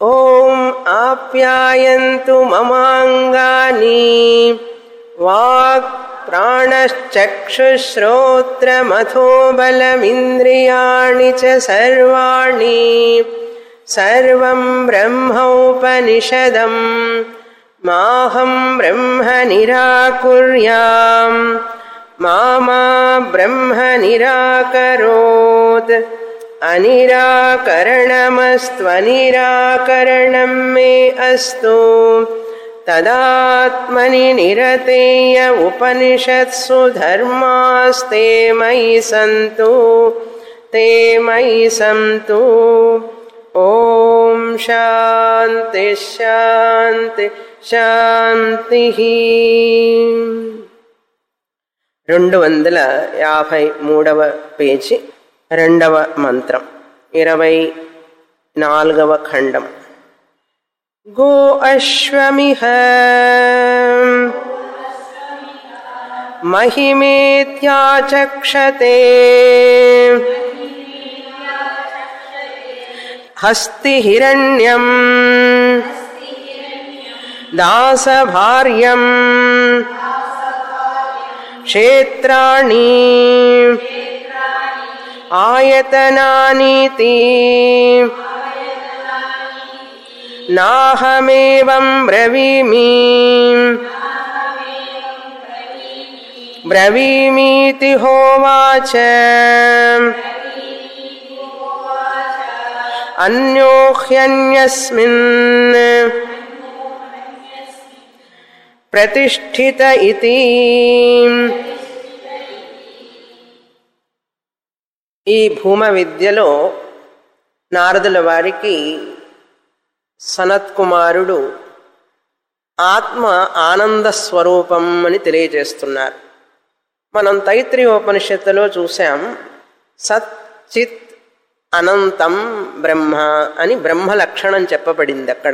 ॐ आप्यायन्तु ममाङ्गानि वाक् प्राणश्चक्षुश्रोत्रमथो बलमिन्द्रियाणि च सर्वाणि सर्वं ब्रह्मोपनिषदम् माहं ब्रह्म निराकुर्याम् मा मा ब्रह्म निराकरोत् अनिराकरणमस्त्वनिराकरणं मे अस्तु तदात्मनि निरतेय उपनिषत्सु धर्मास्ते मयि सन्तु ते मयि सन्तु ॐ शान्ति शान्ति శాంతి రెండు వందల యాభై మూడవ పేజీ రెండవ మంత్రం ఇరవై నాలుగవ ఖండం గో అశ్వమిహ మహిమేత్యాచక్షతే హస్తిహిరణ్యం दासभार्यम् क्षेत्राणि आयतनानीति नाहमेवं ब्रवीमि ब्रवीमीति होवाच अन्योह्यन्यस्मिन् ప్రతిష్ఠిత ఇది ఈ భూమ విద్యలో నారదుల వారికి సనత్కుమారుడు ఆత్మ ఆనంద స్వరూపం అని తెలియజేస్తున్నారు మనం తైత్రీయోపనిషత్తులో చూసాం సత్ చిత్ అనంతం బ్రహ్మ అని బ్రహ్మ లక్షణం చెప్పబడింది అక్కడ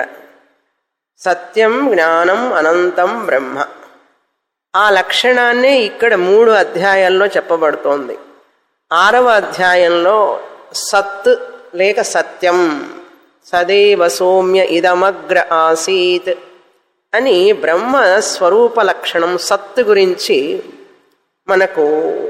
సత్యం జ్ఞానం అనంతం బ్రహ్మ ఆ లక్షణాన్నే ఇక్కడ మూడు అధ్యాయాల్లో చెప్పబడుతోంది ఆరవ అధ్యాయంలో సత్ లేక సత్యం సదేవ సౌమ్య ఇదమగ్ర ఆసీత్ అని బ్రహ్మ స్వరూప లక్షణం సత్ గురించి మనకు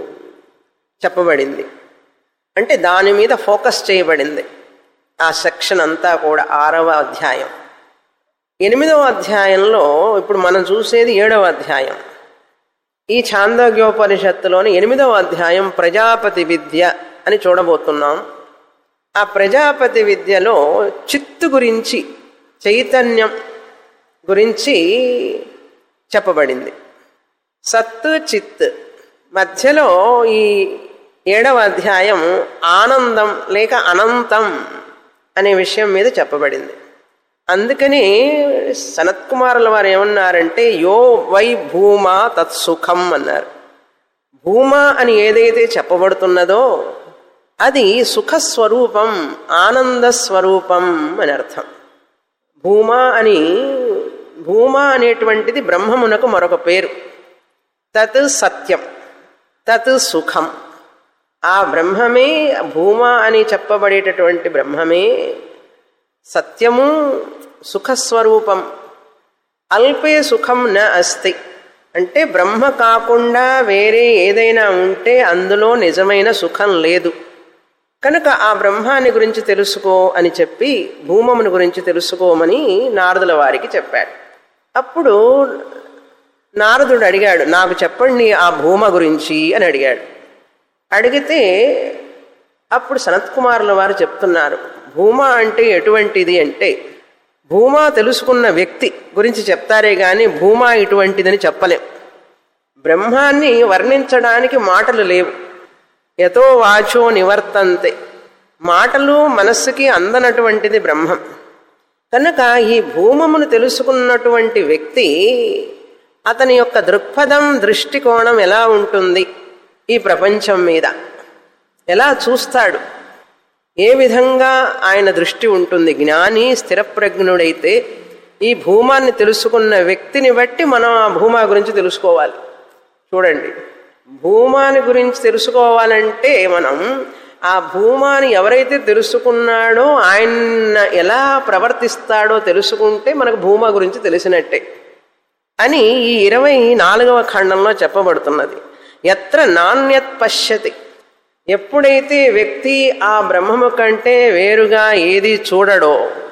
చెప్పబడింది అంటే దాని మీద ఫోకస్ చేయబడింది ఆ సెక్షన్ అంతా కూడా ఆరవ అధ్యాయం ఎనిమిదవ అధ్యాయంలో ఇప్పుడు మనం చూసేది ఏడవ అధ్యాయం ఈ ఛాందోగ్యోపనిషత్తులోని ఎనిమిదవ అధ్యాయం ప్రజాపతి విద్య అని చూడబోతున్నాం ఆ ప్రజాపతి విద్యలో చిత్తు గురించి చైతన్యం గురించి చెప్పబడింది సత్తు చిత్ మధ్యలో ఈ ఏడవ అధ్యాయం ఆనందం లేక అనంతం అనే విషయం మీద చెప్పబడింది అందుకని సనత్కుమారుల వారు ఏమన్నారంటే యో వై భూమా తత్సుఖం అన్నారు భూమా అని ఏదైతే చెప్పబడుతున్నదో అది సుఖస్వరూపం ఆనంద స్వరూపం అని అర్థం భూమా అని భూమా అనేటువంటిది బ్రహ్మమునకు మరొక పేరు తత్ సత్యం తత్ సుఖం ఆ బ్రహ్మమే భూమా అని చెప్పబడేటటువంటి బ్రహ్మమే సత్యము సుఖస్వరూపం అల్పే సుఖం న అస్తి అంటే బ్రహ్మ కాకుండా వేరే ఏదైనా ఉంటే అందులో నిజమైన సుఖం లేదు కనుక ఆ బ్రహ్మాన్ని గురించి తెలుసుకో అని చెప్పి భూమముని గురించి తెలుసుకోమని నారదుల వారికి చెప్పాడు అప్పుడు నారదుడు అడిగాడు నాకు చెప్పండి ఆ భూమ గురించి అని అడిగాడు అడిగితే అప్పుడు సనత్కుమారుల వారు చెప్తున్నారు భూమా అంటే ఎటువంటిది అంటే భూమా తెలుసుకున్న వ్యక్తి గురించి చెప్తారే గాని భూమా ఇటువంటిదని చెప్పలేం బ్రహ్మాన్ని వర్ణించడానికి మాటలు లేవు ఎతో వాచో నివర్తంతే మాటలు మనస్సుకి అందనటువంటిది బ్రహ్మం కనుక ఈ భూమమును తెలుసుకున్నటువంటి వ్యక్తి అతని యొక్క దృక్పథం దృష్టికోణం ఎలా ఉంటుంది ఈ ప్రపంచం మీద ఎలా చూస్తాడు ఏ విధంగా ఆయన దృష్టి ఉంటుంది జ్ఞాని స్థిరప్రజ్ఞుడైతే ఈ భూమాన్ని తెలుసుకున్న వ్యక్తిని బట్టి మనం ఆ భూమా గురించి తెలుసుకోవాలి చూడండి భూమాని గురించి తెలుసుకోవాలంటే మనం ఆ భూమాని ఎవరైతే తెలుసుకున్నాడో ఆయన ఎలా ప్రవర్తిస్తాడో తెలుసుకుంటే మనకు భూమా గురించి తెలిసినట్టే అని ఈ ఇరవై నాలుగవ ఖండంలో చెప్పబడుతున్నది ఎత్ర నాణ్యత్ పశ్యతి ఎప్పుడైతే వ్యక్తి ఆ బ్రహ్మము కంటే వేరుగా ఏది చూడడో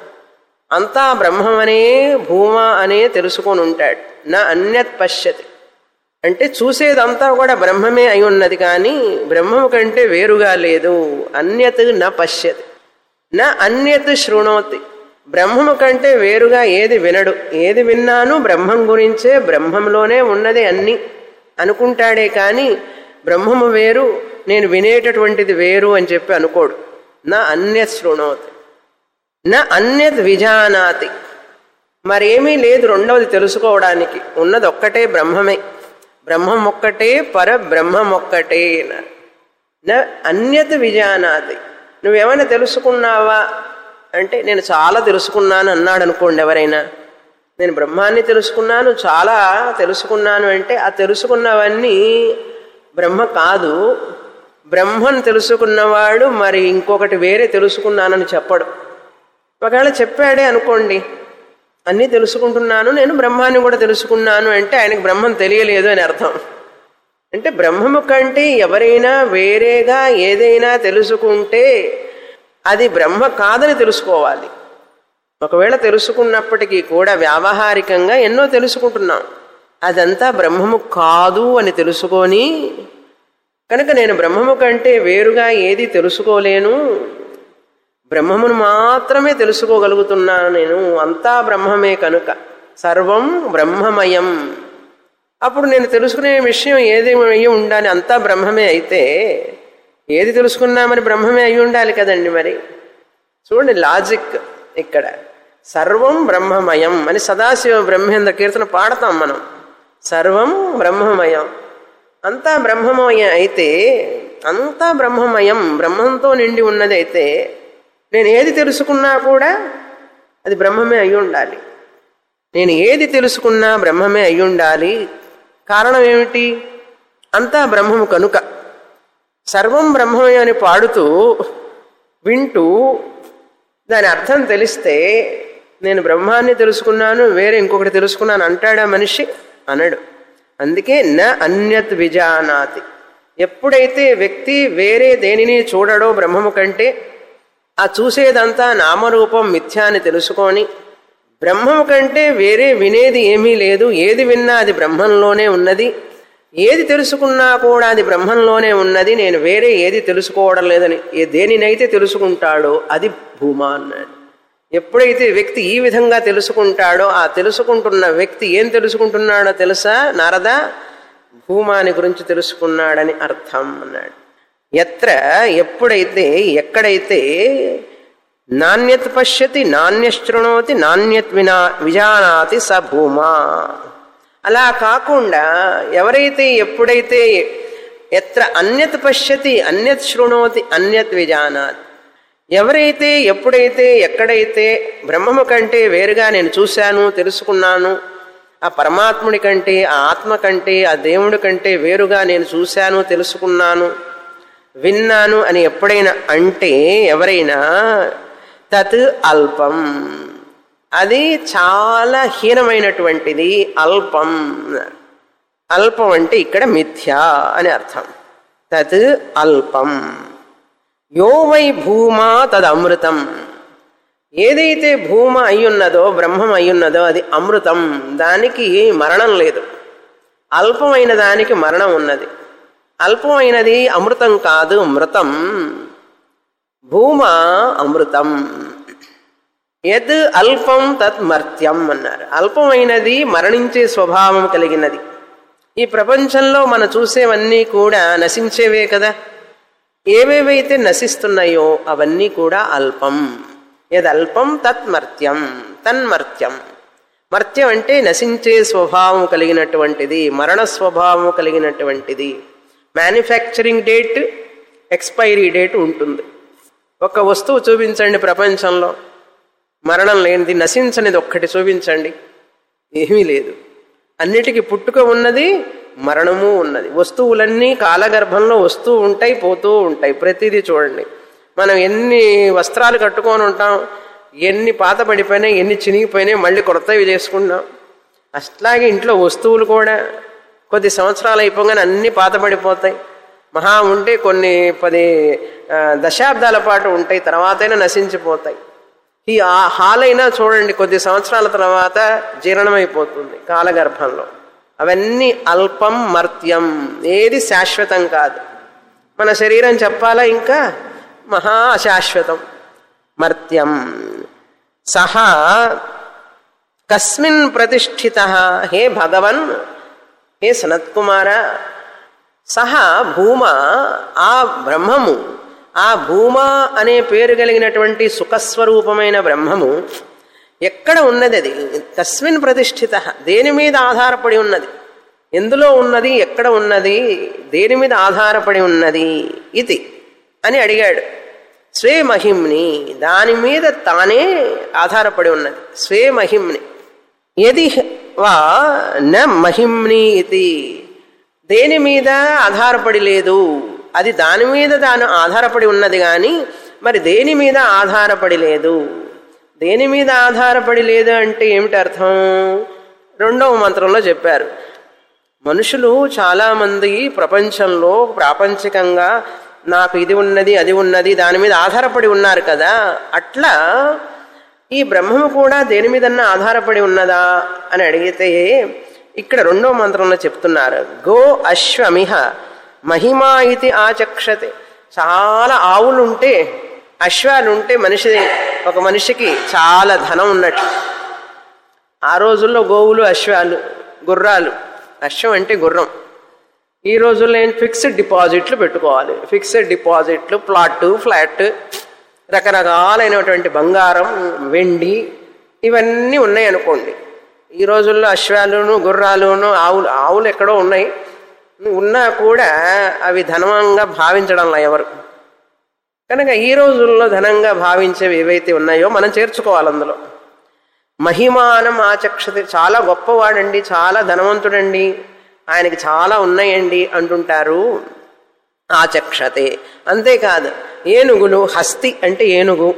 అంతా బ్రహ్మమనే భూమ అనే తెలుసుకొని ఉంటాడు నా అన్యత్ పశ్యతి అంటే చూసేదంతా కూడా బ్రహ్మమే అయి ఉన్నది కానీ బ్రహ్మము కంటే వేరుగా లేదు అన్యత్ న పశ్యతి నా అన్యత్ శృణోతి బ్రహ్మము కంటే వేరుగా ఏది వినడు ఏది విన్నాను బ్రహ్మం గురించే బ్రహ్మంలోనే ఉన్నది అన్ని అనుకుంటాడే కానీ బ్రహ్మము వేరు నేను వినేటటువంటిది వేరు అని చెప్పి అనుకోడు నా అన్యత్ శృణోతి నా అన్యత్ విజానాతి మరేమీ లేదు రెండవది తెలుసుకోవడానికి ఉన్నది ఒక్కటే బ్రహ్మమే బ్రహ్మం ఒక్కటే పర బ్రహ్మం ఒక్కటే అన్నారు నా అన్యత్ విజానాతి నువ్వేమైనా తెలుసుకున్నావా అంటే నేను చాలా తెలుసుకున్నాను అన్నాడు అనుకోండి ఎవరైనా నేను బ్రహ్మాన్ని తెలుసుకున్నాను చాలా తెలుసుకున్నాను అంటే ఆ తెలుసుకున్నవన్నీ బ్రహ్మ కాదు బ్రహ్మను తెలుసుకున్నవాడు మరి ఇంకొకటి వేరే తెలుసుకున్నానని చెప్పడు ఒకవేళ చెప్పాడే అనుకోండి అన్నీ తెలుసుకుంటున్నాను నేను బ్రహ్మాన్ని కూడా తెలుసుకున్నాను అంటే ఆయనకు బ్రహ్మం తెలియలేదు అని అర్థం అంటే బ్రహ్మము కంటే ఎవరైనా వేరేగా ఏదైనా తెలుసుకుంటే అది బ్రహ్మ కాదని తెలుసుకోవాలి ఒకవేళ తెలుసుకున్నప్పటికీ కూడా వ్యావహారికంగా ఎన్నో తెలుసుకుంటున్నాం అదంతా బ్రహ్మము కాదు అని తెలుసుకొని కనుక నేను బ్రహ్మము కంటే వేరుగా ఏది తెలుసుకోలేను బ్రహ్మమును మాత్రమే తెలుసుకోగలుగుతున్నాను నేను అంతా బ్రహ్మమే కనుక సర్వం బ్రహ్మమయం అప్పుడు నేను తెలుసుకునే విషయం ఏది అయ్యి ఉండాలి అంతా బ్రహ్మమే అయితే ఏది తెలుసుకున్నామని బ్రహ్మమే అయి ఉండాలి కదండి మరి చూడండి లాజిక్ ఇక్కడ సర్వం బ్రహ్మమయం అని సదాశివ బ్రహ్మేంద్ర కీర్తన పాడతాం మనం సర్వం బ్రహ్మమయం అంతా బ్రహ్మమయం అయితే అంతా బ్రహ్మమయం బ్రహ్మంతో నిండి ఉన్నది అయితే నేను ఏది తెలుసుకున్నా కూడా అది బ్రహ్మమే అయి ఉండాలి నేను ఏది తెలుసుకున్నా బ్రహ్మమే అయి ఉండాలి కారణం ఏమిటి అంతా బ్రహ్మము కనుక సర్వం బ్రహ్మమే అని పాడుతూ వింటూ దాని అర్థం తెలిస్తే నేను బ్రహ్మాన్ని తెలుసుకున్నాను వేరే ఇంకొకటి తెలుసుకున్నాను అంటాడా మనిషి అనడు అందుకే న అన్యత్ విజానాతి ఎప్పుడైతే వ్యక్తి వేరే దేనిని చూడడో బ్రహ్మము కంటే ఆ చూసేదంతా నామరూపం మిథ్యా అని తెలుసుకొని బ్రహ్మము కంటే వేరే వినేది ఏమీ లేదు ఏది విన్నా అది బ్రహ్మంలోనే ఉన్నది ఏది తెలుసుకున్నా కూడా అది బ్రహ్మంలోనే ఉన్నది నేను వేరే ఏది తెలుసుకోవడం లేదని ఏ దేనినైతే తెలుసుకుంటాడో అది భూమా అన్నాడు ఎప్పుడైతే వ్యక్తి ఈ విధంగా తెలుసుకుంటాడో ఆ తెలుసుకుంటున్న వ్యక్తి ఏం తెలుసుకుంటున్నాడో తెలుసా నారద భూమాని గురించి తెలుసుకున్నాడని అర్థం అన్నాడు ఎత్ర ఎప్పుడైతే ఎక్కడైతే నాణ్యత్ పశ్యతి నాణ్యశృణోతి నాణ్యత్ వినా విజానాతి స భూమా అలా కాకుండా ఎవరైతే ఎప్పుడైతే ఎత్ర అన్యత్ పశ్యతి అన్యత్ శృణోతి అన్యత్ విజానాతి ఎవరైతే ఎప్పుడైతే ఎక్కడైతే బ్రహ్మము కంటే వేరుగా నేను చూశాను తెలుసుకున్నాను ఆ పరమాత్ముడి కంటే ఆ ఆత్మ కంటే ఆ దేవుడి కంటే వేరుగా నేను చూశాను తెలుసుకున్నాను విన్నాను అని ఎప్పుడైనా అంటే ఎవరైనా తత్ అల్పం అది చాలా హీనమైనటువంటిది అల్పం అల్పం అంటే ఇక్కడ మిథ్యా అని అర్థం తత్ అల్పం యో వై భూమా తద్ అమృతం ఏదైతే భూమ అయ్యున్నదో బ్రహ్మం అయ్యున్నదో అది అమృతం దానికి మరణం లేదు అల్పమైన దానికి మరణం ఉన్నది అల్పమైనది అమృతం కాదు మృతం భూమ అమృతం యద్ అల్పం తత్ మర్త్యం అన్నారు అల్పమైనది మరణించే స్వభావం కలిగినది ఈ ప్రపంచంలో మనం చూసేవన్నీ కూడా నశించేవే కదా ఏవేవైతే నశిస్తున్నాయో అవన్నీ కూడా అల్పం యదల్పం తత్ మర్త్యం తన్మర్త్యం మర్త్యం అంటే నశించే స్వభావం కలిగినటువంటిది మరణ స్వభావం కలిగినటువంటిది మ్యానుఫ్యాక్చరింగ్ డేట్ ఎక్స్పైరీ డేట్ ఉంటుంది ఒక వస్తువు చూపించండి ప్రపంచంలో మరణం లేనిది నశించనిది ఒక్కటి చూపించండి ఏమీ లేదు అన్నిటికీ పుట్టుక ఉన్నది మరణము ఉన్నది వస్తువులన్నీ కాలగర్భంలో వస్తూ ఉంటాయి పోతూ ఉంటాయి ప్రతిదీ చూడండి మనం ఎన్ని వస్త్రాలు కట్టుకొని ఉంటాం ఎన్ని పాత పడిపోయినాయి ఎన్ని చినిగిపోయినాయి మళ్ళీ కొత్తవి చేసుకుంటాం అట్లాగే ఇంట్లో వస్తువులు కూడా కొద్ది సంవత్సరాలు అయిపోగానే అన్ని పాత పడిపోతాయి మహా ఉంటే కొన్ని పది ఆ, దశాబ్దాల పాటు ఉంటాయి తర్వాతైనా నశించిపోతాయి ఈ ఆ హాల్ అయినా చూడండి కొద్ది సంవత్సరాల తర్వాత జీర్ణమైపోతుంది కాలగర్భంలో అవన్నీ అల్పం మర్త్యం ఏది శాశ్వతం కాదు మన శరీరం చెప్పాలా ఇంకా మహా అశాశ్వతం మర్త్యం సహా కస్మిన్ ప్రతిష్ఠిత హే భగవన్ హే సనత్కుమార సహా భూమ ఆ బ్రహ్మము ఆ భూమ అనే పేరు కలిగినటువంటి సుఖస్వరూపమైన బ్రహ్మము ఎక్కడ ఉన్నది అది తస్మిన్ ప్రతిష్ఠిత దేని మీద ఆధారపడి ఉన్నది ఎందులో ఉన్నది ఎక్కడ ఉన్నది దేని మీద ఆధారపడి ఉన్నది ఇది అని అడిగాడు స్వే మహిమ్ని దాని మీద తానే ఆధారపడి ఉన్నది స్వే మహిమ్ని ఎది వా న మహిమ్ని ఇది దేని మీద ఆధారపడి లేదు అది దాని మీద తాను ఆధారపడి ఉన్నది కానీ మరి దేని మీద ఆధారపడి లేదు దేని మీద ఆధారపడి లేదు అంటే ఏమిటి అర్థం రెండవ మంత్రంలో చెప్పారు మనుషులు చాలామంది ప్రపంచంలో ప్రాపంచికంగా నాకు ఇది ఉన్నది అది ఉన్నది దాని మీద ఆధారపడి ఉన్నారు కదా అట్లా ఈ బ్రహ్మము కూడా దేని మీదన్నా ఆధారపడి ఉన్నదా అని అడిగితే ఇక్కడ రెండో మంత్రంలో చెప్తున్నారు గో అశ్వమిహ మహిమా ఇది ఆచక్షతే చాలా ఆవులుంటే అశ్వాలుంటే మనిషి ఒక మనిషికి చాలా ధనం ఉన్నట్టు ఆ రోజుల్లో గోవులు అశ్వాలు గుర్రాలు అశ్వం అంటే గుర్రం ఈ రోజుల్లో ఏం ఫిక్స్డ్ డిపాజిట్లు పెట్టుకోవాలి ఫిక్స్డ్ డిపాజిట్లు ప్లాట్ ఫ్లాట్ రకరకాలైనటువంటి బంగారం వెండి ఇవన్నీ ఉన్నాయి అనుకోండి ఈ రోజుల్లో అశ్వాలును గుర్రాలును ఆవులు ఆవులు ఎక్కడో ఉన్నాయి ఉన్నా కూడా అవి ధనంగా భావించడంలో ఎవరు కనుక ఈ రోజుల్లో ధనంగా భావించేవి ఏవైతే ఉన్నాయో మనం చేర్చుకోవాలి అందులో మహిమానం ఆచక్షతే చాలా గొప్పవాడండి చాలా ధనవంతుడండి ఆయనకి చాలా ఉన్నాయండి అంటుంటారు ఆచక్షతే అంతేకాదు ఏనుగులు హస్తి అంటే ఏనుగు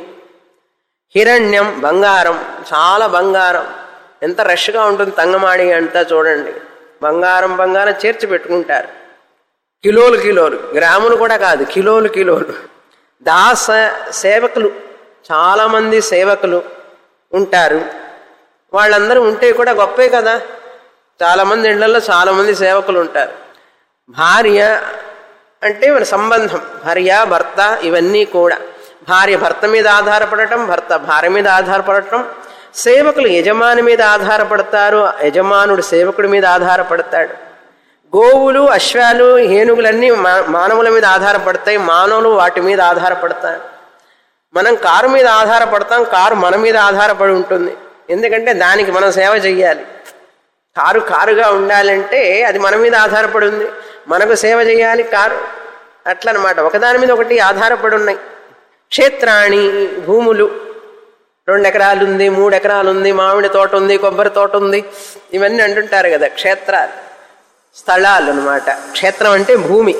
హిరణ్యం బంగారం చాలా బంగారం ఎంత రష్గా ఉంటుంది తంగమాడి అంతా చూడండి బంగారం బంగారం చేర్చి పెట్టుకుంటారు కిలోలు కిలోలు గ్రాములు కూడా కాదు కిలోలు కిలోలు దాస సేవకులు చాలామంది సేవకులు ఉంటారు వాళ్ళందరూ ఉంటే కూడా గొప్పే కదా చాలామంది ఇళ్లలో చాలామంది సేవకులు ఉంటారు భార్య అంటే మన సంబంధం భార్య భర్త ఇవన్నీ కూడా భార్య భర్త మీద ఆధారపడటం భర్త భార్య మీద ఆధారపడటం సేవకులు యజమాని మీద ఆధారపడతారు యజమానుడు సేవకుడి మీద ఆధారపడతాడు గోవులు అశ్వాలు ఏనుగులన్నీ మా- మానవుల మీద ఆధారపడతాయి మానవులు వాటి మీద ఆధారపడతారు మనం కారు మీద ఆధారపడతాం కారు మన మీద ఆధారపడి ఉంటుంది ఎందుకంటే దానికి మనం సేవ చెయ్యాలి కారు కారుగా ఉండాలంటే అది మన మీద ఆధారపడి ఉంది మనకు సేవ చేయాలి కారు అట్లనమాట ఒకదాని మీద ఒకటి ఆధారపడి ఉన్నాయి క్షేత్రాణి భూములు రెండు ఎకరాలు ఉంది మూడు ఎకరాలు ఉంది మామిడి తోట ఉంది కొబ్బరి తోట ఉంది ఇవన్నీ అంటుంటారు కదా క్షేత్రాలు స్థలాలు అనమాట క్షేత్రం అంటే భూమి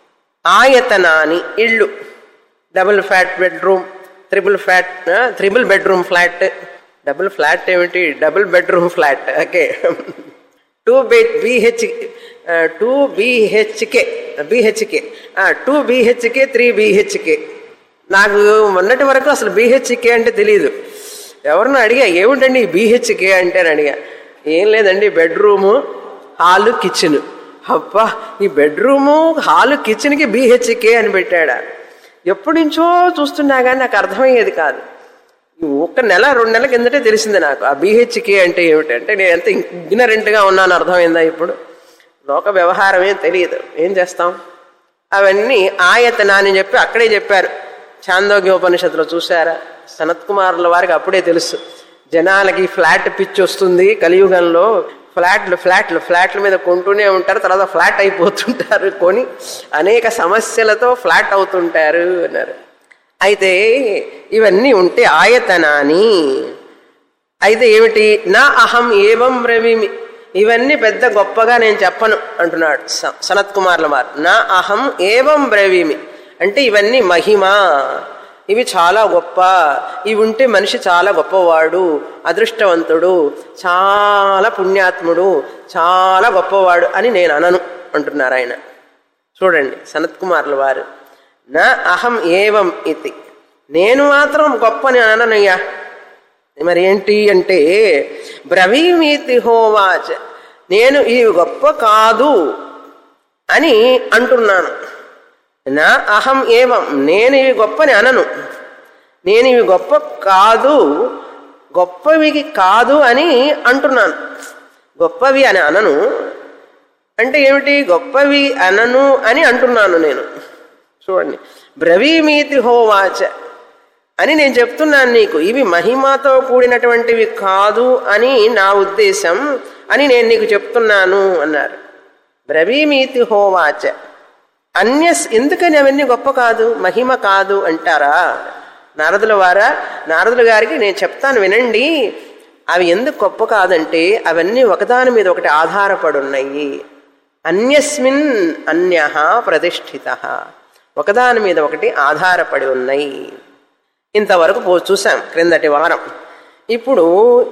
ఆయతనాని ఇళ్ళు double flat bedroom triple flat triple bedroom flat double flat ఏమిటి double bedroom flat okay two B BH two BHK BHK two BHK three BHK నాకు మొన్నటి వరకు అసలు బిహెచ్కే అంటే తెలియదు ఎవరిని అడిగా ఏమిటండి ఈ బిహెచ్కే అంటే అని అడిగా ఏం లేదండి బెడ్రూము హాలు కిచెన్ అబ్బా ఈ బెడ్రూము హాలు కిచెన్కి బిహెచ్కే అని పెట్టాడా ఎప్పటి నుంచో చూస్తున్నా కానీ నాకు అర్థమయ్యేది కాదు ఈ ఒక్క నెల రెండు నెలల కిందటే తెలిసింది నాకు ఆ బీహెచ్కే అంటే ఏమిటంటే నేను ఎంత ఇగ్నరెంట్గా ఉన్నాను అర్థమైందా ఇప్పుడు లోక వ్యవహారం ఏం తెలియదు ఏం చేస్తాం అవన్నీ ఆయతన అని చెప్పి అక్కడే చెప్పారు చాందోగ్యోపనిషత్తులో చూసారా సనత్ కుమారుల వారికి అప్పుడే తెలుసు జనాలకి ఫ్లాట్ పిచ్ వస్తుంది కలియుగంలో ఫ్లాట్లు ఫ్లాట్లు ఫ్లాట్ల మీద కొంటూనే ఉంటారు తర్వాత ఫ్లాట్ అయిపోతుంటారు కొని అనేక సమస్యలతో ఫ్లాట్ అవుతుంటారు అన్నారు అయితే ఇవన్నీ ఉంటే ఆయతనాని అయితే ఏమిటి నా అహం ఏవం బ్రవీమి ఇవన్నీ పెద్ద గొప్పగా నేను చెప్పను అంటున్నాడు స- సనత్ కుమార్ల వారు నా అహం ఏవం బ్రవీమి అంటే ఇవన్నీ మహిమ ఇవి చాలా గొప్ప ఇవి ఉంటే మనిషి చాలా గొప్పవాడు అదృష్టవంతుడు చాలా పుణ్యాత్ముడు చాలా గొప్పవాడు అని నేను అనను అంటున్నారు ఆయన చూడండి సనత్ కుమార్ల వారు నా అహం ఏవం ఇది నేను మాత్రం గొప్పని అననయ్యా మరి ఏంటి అంటే బ్రవీమీతి హోవాచ నేను ఈ గొప్ప కాదు అని అంటున్నాను నా అహం ఏవం నేను ఇవి గొప్పని అనను నేను ఇవి గొప్ప కాదు గొప్పవి కాదు అని అంటున్నాను గొప్పవి అని అనను అంటే ఏమిటి గొప్పవి అనను అని అంటున్నాను నేను చూడండి బ్రవీమీతి హోవాచ అని నేను చెప్తున్నాను నీకు ఇవి మహిమతో కూడినటువంటివి కాదు అని నా ఉద్దేశం అని నేను నీకు చెప్తున్నాను అన్నారు బ్రవీమీతి హోవాచ అన్యస్ ఎందుకని అవన్నీ గొప్ప కాదు మహిమ కాదు అంటారా నారదుల వారా నారదుల గారికి నేను చెప్తాను వినండి అవి ఎందుకు గొప్ప కాదంటే అవన్నీ ఒకదాని మీద ఒకటి ఆధారపడి ఉన్నాయి అన్యస్మిన్ అన్య ప్రతిష్ఠిత ఒకదాని మీద ఒకటి ఆధారపడి ఉన్నాయి ఇంతవరకు పో చూసాం క్రిందటి వారం ఇప్పుడు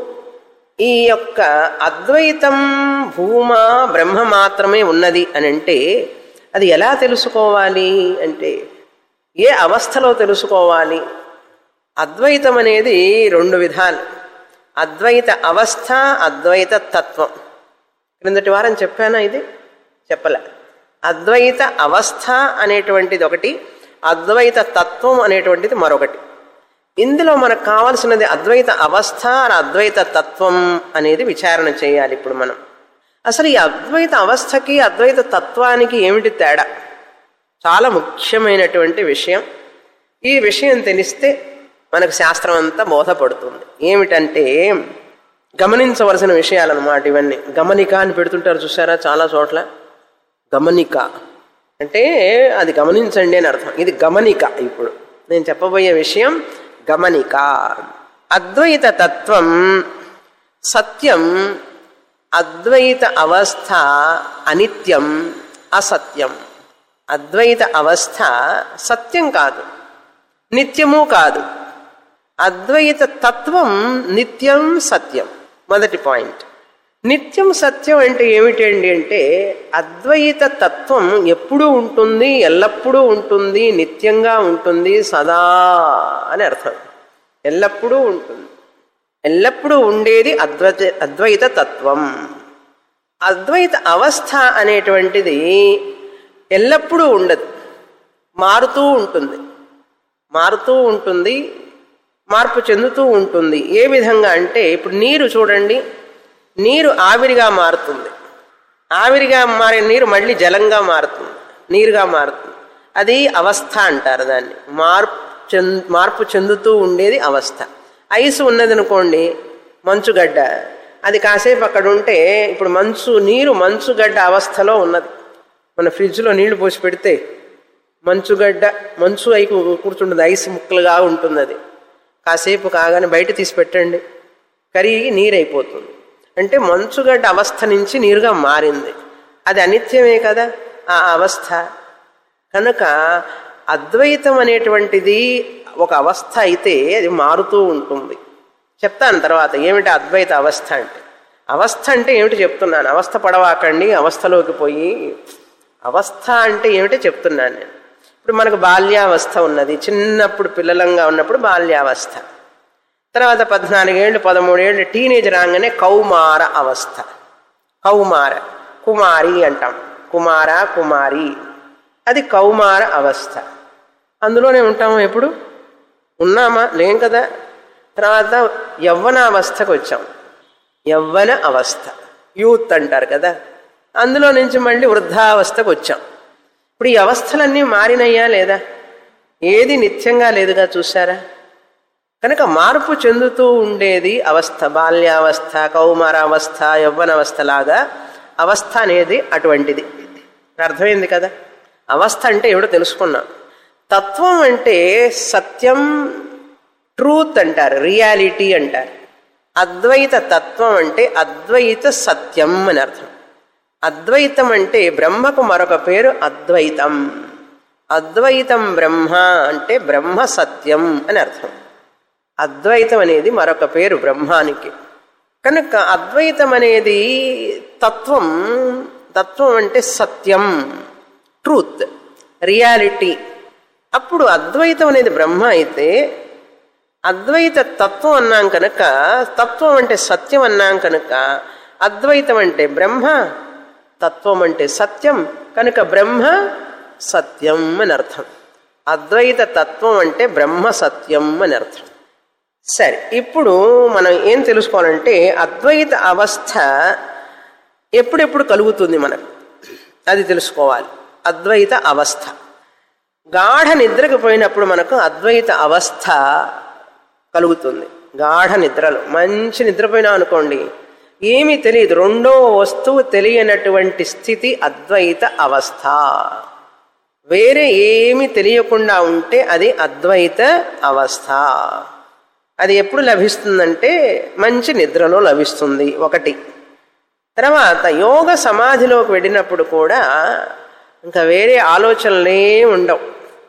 ఈ యొక్క అద్వైతం భూమా బ్రహ్మ మాత్రమే ఉన్నది అని అంటే అది ఎలా తెలుసుకోవాలి అంటే ఏ అవస్థలో తెలుసుకోవాలి అద్వైతం అనేది రెండు విధాలు అద్వైత అవస్థ అద్వైత తత్వం క్రిందటి వారం చెప్పానా ఇది చెప్పలే అద్వైత అవస్థ అనేటువంటిది ఒకటి అద్వైత తత్వం అనేటువంటిది మరొకటి ఇందులో మనకు కావాల్సినది అద్వైత అవస్థ అద్వైత తత్వం అనేది విచారణ చేయాలి ఇప్పుడు మనం అసలు ఈ అద్వైత అవస్థకి అద్వైత తత్వానికి ఏమిటి తేడా చాలా ముఖ్యమైనటువంటి విషయం ఈ విషయం తెలిస్తే మనకు శాస్త్రం అంతా బోధపడుతుంది ఏమిటంటే గమనించవలసిన విషయాలన్నమాట ఇవన్నీ గమనిక అని పెడుతుంటారు చూసారా చాలా చోట్ల గమనిక అంటే అది గమనించండి అని అర్థం ఇది గమనిక ఇప్పుడు నేను చెప్పబోయే విషయం గమనిక అద్వైత తత్వం సత్యం అద్వైత అవస్థ అనిత్యం అసత్యం అద్వైత అవస్థ సత్యం కాదు నిత్యము కాదు అద్వైత తత్వం నిత్యం సత్యం మొదటి పాయింట్ నిత్యం సత్యం అంటే ఏమిటండి అంటే అద్వైత తత్వం ఎప్పుడూ ఉంటుంది ఎల్లప్పుడూ ఉంటుంది నిత్యంగా ఉంటుంది సదా అని అర్థం ఎల్లప్పుడూ ఉంటుంది ఎల్లప్పుడూ ఉండేది అద్వైత అద్వైత తత్వం అద్వైత అవస్థ అనేటువంటిది ఎల్లప్పుడూ ఉండదు మారుతూ ఉంటుంది మారుతూ ఉంటుంది మార్పు చెందుతూ ఉంటుంది ఏ విధంగా అంటే ఇప్పుడు నీరు చూడండి నీరు ఆవిరిగా మారుతుంది ఆవిరిగా మారిన నీరు మళ్ళీ జలంగా మారుతుంది నీరుగా మారుతుంది అది అవస్థ అంటారు దాన్ని మార్పు చెందు మార్పు చెందుతూ ఉండేది అవస్థ ఐస్ ఉన్నదనుకోండి మంచుగడ్డ అది కాసేపు అక్కడ ఉంటే ఇప్పుడు మంచు నీరు మంచుగడ్డ అవస్థలో ఉన్నది మన ఫ్రిడ్జ్లో నీళ్లు పోసి పెడితే మంచుగడ్డ మంచు అయి కూర్చుంటుంది ఐస్ ముక్కలుగా ఉంటుంది అది కాసేపు కాగానే బయట తీసి పెట్టండి కరిగి నీరైపోతుంది అంటే మంచుగడ్డ అవస్థ నుంచి నీరుగా మారింది అది అనిత్యమే కదా ఆ అవస్థ కనుక అద్వైతం అనేటువంటిది ఒక అవస్థ అయితే అది మారుతూ ఉంటుంది చెప్తాను తర్వాత ఏమిటి అద్వైత అవస్థ అంటే అవస్థ అంటే ఏమిటి చెప్తున్నాను అవస్థ పడవాకండి అవస్థలోకి పోయి అవస్థ అంటే ఏమిటో చెప్తున్నాను నేను ఇప్పుడు మనకు బాల్యావస్థ ఉన్నది చిన్నప్పుడు పిల్లలంగా ఉన్నప్పుడు బాల్యావస్థ తర్వాత పద్నాలుగేళ్ళు పదమూడేళ్ళు టీనేజ్ రాగానే కౌమార అవస్థ కౌమార కుమారి అంటాం కుమార కుమారి అది కౌమార అవస్థ అందులోనే ఉంటాము ఎప్పుడు ఉన్నామా లేం కదా తర్వాత యవ్వనావస్థకు వచ్చాం యవ్వన అవస్థ యూత్ అంటారు కదా అందులో నుంచి మళ్ళీ వృద్ధావస్థకు వచ్చాం ఇప్పుడు ఈ అవస్థలన్నీ మారినయ్యా లేదా ఏది నిత్యంగా లేదుగా చూసారా కనుక మార్పు చెందుతూ ఉండేది అవస్థ బాల్యావస్థ కౌమారావస్థ యవ్వనవస్థ లాగా అవస్థ అనేది అటువంటిది అర్థమైంది కదా అవస్థ అంటే ఏమిటో తెలుసుకున్నాం తత్వం అంటే సత్యం ట్రూత్ అంటారు రియాలిటీ అంటారు అద్వైత తత్వం అంటే అద్వైత సత్యం అని అర్థం అద్వైతం అంటే బ్రహ్మకు మరొక పేరు అద్వైతం అద్వైతం బ్రహ్మ అంటే బ్రహ్మ సత్యం అని అర్థం అద్వైతం అనేది మరొక పేరు బ్రహ్మానికి కనుక అద్వైతం అనేది తత్వం తత్వం అంటే సత్యం ట్రూత్ రియాలిటీ అప్పుడు అద్వైతం అనేది బ్రహ్మ అయితే అద్వైత తత్వం అన్నాం కనుక తత్వం అంటే సత్యం అన్నాం కనుక అద్వైతం అంటే బ్రహ్మ తత్వం అంటే సత్యం కనుక బ్రహ్మ సత్యం అని అర్థం అద్వైత తత్వం అంటే బ్రహ్మ సత్యం అని అర్థం సరే ఇప్పుడు మనం ఏం తెలుసుకోవాలంటే అద్వైత అవస్థ ఎప్పుడెప్పుడు కలుగుతుంది మనకు అది తెలుసుకోవాలి అద్వైత అవస్థ గాఢ నిద్రకు పోయినప్పుడు మనకు అద్వైత అవస్థ కలుగుతుంది గాఢ నిద్రలో మంచి నిద్రపోయినా అనుకోండి ఏమీ తెలియదు రెండో వస్తువు తెలియనటువంటి స్థితి అద్వైత అవస్థ వేరే ఏమీ తెలియకుండా ఉంటే అది అద్వైత అవస్థ అది ఎప్పుడు లభిస్తుందంటే మంచి నిద్రలో లభిస్తుంది ఒకటి తర్వాత యోగ సమాధిలోకి వెళ్ళినప్పుడు కూడా ఇంకా వేరే ఆలోచనలే ఉండవు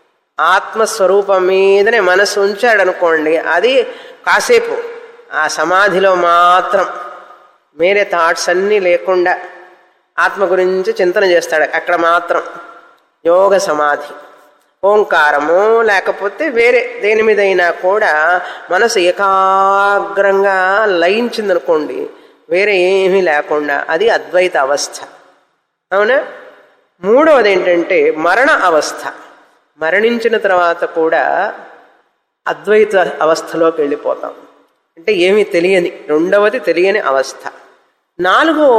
ఆత్మస్వరూపం మీదనే మనసు ఉంచాడనుకోండి అది కాసేపు ఆ సమాధిలో మాత్రం వేరే థాట్స్ అన్నీ లేకుండా ఆత్మ గురించి చింతన చేస్తాడు అక్కడ మాత్రం యోగ సమాధి ఓంకారము లేకపోతే వేరే దేని మీదైనా కూడా మనసు ఏకాగ్రంగా లయించిందనుకోండి వేరే ఏమీ లేకుండా అది అద్వైత అవస్థ అవునా మూడవది ఏంటంటే మరణ అవస్థ మరణించిన తర్వాత కూడా అద్వైత అవస్థలోకి వెళ్ళిపోతాం అంటే ఏమీ తెలియని రెండవది తెలియని అవస్థ నాలుగవ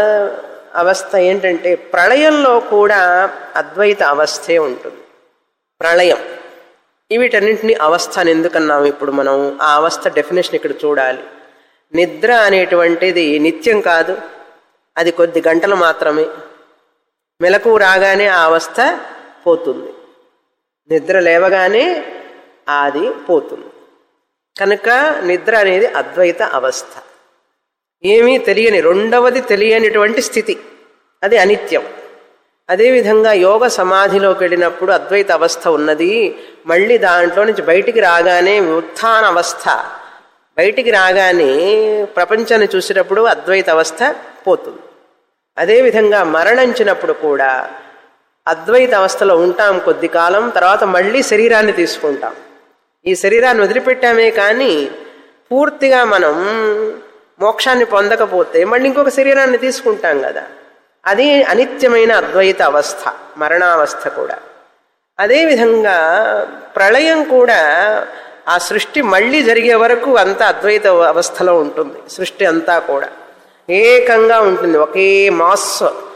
అవస్థ ఏంటంటే ప్రళయంలో కూడా అద్వైత అవస్థే ఉంటుంది ప్రళయం వీటన్నింటినీ అవస్థ అని ఎందుకన్నాం ఇప్పుడు మనం ఆ అవస్థ డెఫినేషన్ ఇక్కడ చూడాలి నిద్ర అనేటువంటిది నిత్యం కాదు అది కొద్ది గంటలు మాత్రమే మెలకు రాగానే ఆ అవస్థ పోతుంది నిద్ర లేవగానే అది పోతుంది కనుక నిద్ర అనేది అద్వైత అవస్థ ఏమీ తెలియని రెండవది తెలియనిటువంటి స్థితి అది అనిత్యం అదేవిధంగా యోగ సమాధిలోకి వెళ్ళినప్పుడు అద్వైత అవస్థ ఉన్నది మళ్ళీ దాంట్లో నుంచి బయటికి రాగానే ఉత్థాన అవస్థ బయటికి రాగానే ప్రపంచాన్ని చూసినప్పుడు అద్వైత అవస్థ పోతుంది అదేవిధంగా మరణించినప్పుడు కూడా అద్వైత అవస్థలో ఉంటాం కొద్ది కాలం తర్వాత మళ్ళీ శరీరాన్ని తీసుకుంటాం ఈ శరీరాన్ని వదిలిపెట్టామే కానీ పూర్తిగా మనం మోక్షాన్ని పొందకపోతే మళ్ళీ ఇంకొక శరీరాన్ని తీసుకుంటాం కదా అది అనిత్యమైన అద్వైత అవస్థ మరణావస్థ కూడా అదేవిధంగా ప్రళయం కూడా ఆ సృష్టి మళ్ళీ జరిగే వరకు అంతా అద్వైత అవస్థలో ఉంటుంది సృష్టి అంతా కూడా ఏకంగా ఉంటుంది ఒకే మాస్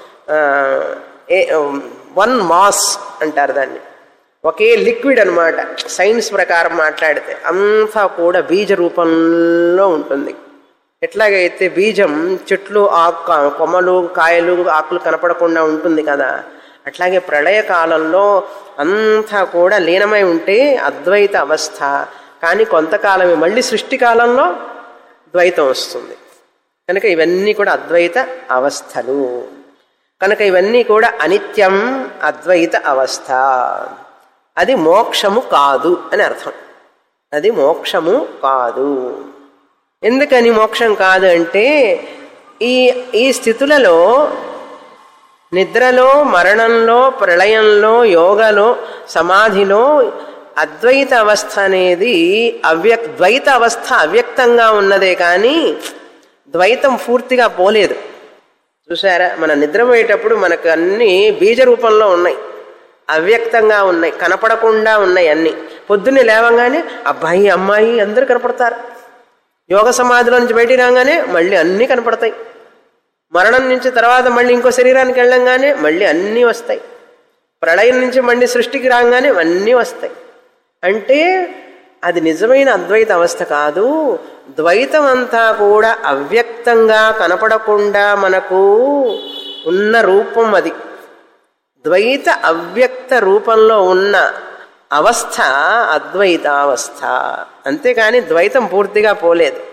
ఏ వన్ మాస్ అంటారు దాన్ని ఒకే లిక్విడ్ అనమాట సైన్స్ ప్రకారం మాట్లాడితే అంతా కూడా బీజ రూపంలో ఉంటుంది ఎట్లాగైతే బీజం చెట్లు ఆకు కొమ్మలు కాయలు ఆకులు కనపడకుండా ఉంటుంది కదా అట్లాగే ప్రళయ కాలంలో అంతా కూడా లీనమై ఉంటే అద్వైత అవస్థ కానీ కొంతకాలమే మళ్ళీ సృష్టి కాలంలో ద్వైతం వస్తుంది కనుక ఇవన్నీ కూడా అద్వైత అవస్థలు కనుక ఇవన్నీ కూడా అనిత్యం అద్వైత అవస్థ అది మోక్షము కాదు అని అర్థం అది మోక్షము కాదు ఎందుకని మోక్షం కాదు అంటే ఈ ఈ స్థితులలో నిద్రలో మరణంలో ప్రళయంలో యోగలో సమాధిలో అద్వైత అవస్థ అనేది అవ్యక్ ద్వైత అవస్థ అవ్యక్తంగా ఉన్నదే కానీ ద్వైతం పూర్తిగా పోలేదు చూసారా మన నిద్రపోయేటప్పుడు మనకు అన్ని బీజ రూపంలో ఉన్నాయి అవ్యక్తంగా ఉన్నాయి కనపడకుండా ఉన్నాయి అన్ని పొద్దున్నే లేవంగానే అబ్బాయి అమ్మాయి అందరూ కనపడతారు యోగ సమాధిలో నుంచి బయటికి రాగానే మళ్ళీ అన్నీ కనపడతాయి మరణం నుంచి తర్వాత మళ్ళీ ఇంకో శరీరానికి వెళ్ళంగానే మళ్ళీ అన్నీ వస్తాయి ప్రళయం నుంచి మళ్ళీ సృష్టికి రాగానే అన్నీ వస్తాయి అంటే అది నిజమైన అద్వైత అవస్థ కాదు ద్వైతం అంతా కూడా అవ్యక్తంగా కనపడకుండా మనకు ఉన్న రూపం అది ద్వైత అవ్యక్త రూపంలో ఉన్న అవస్థ అద్వైతావస్థ అంతేకాని ద్వైతం పూర్తిగా పోలేదు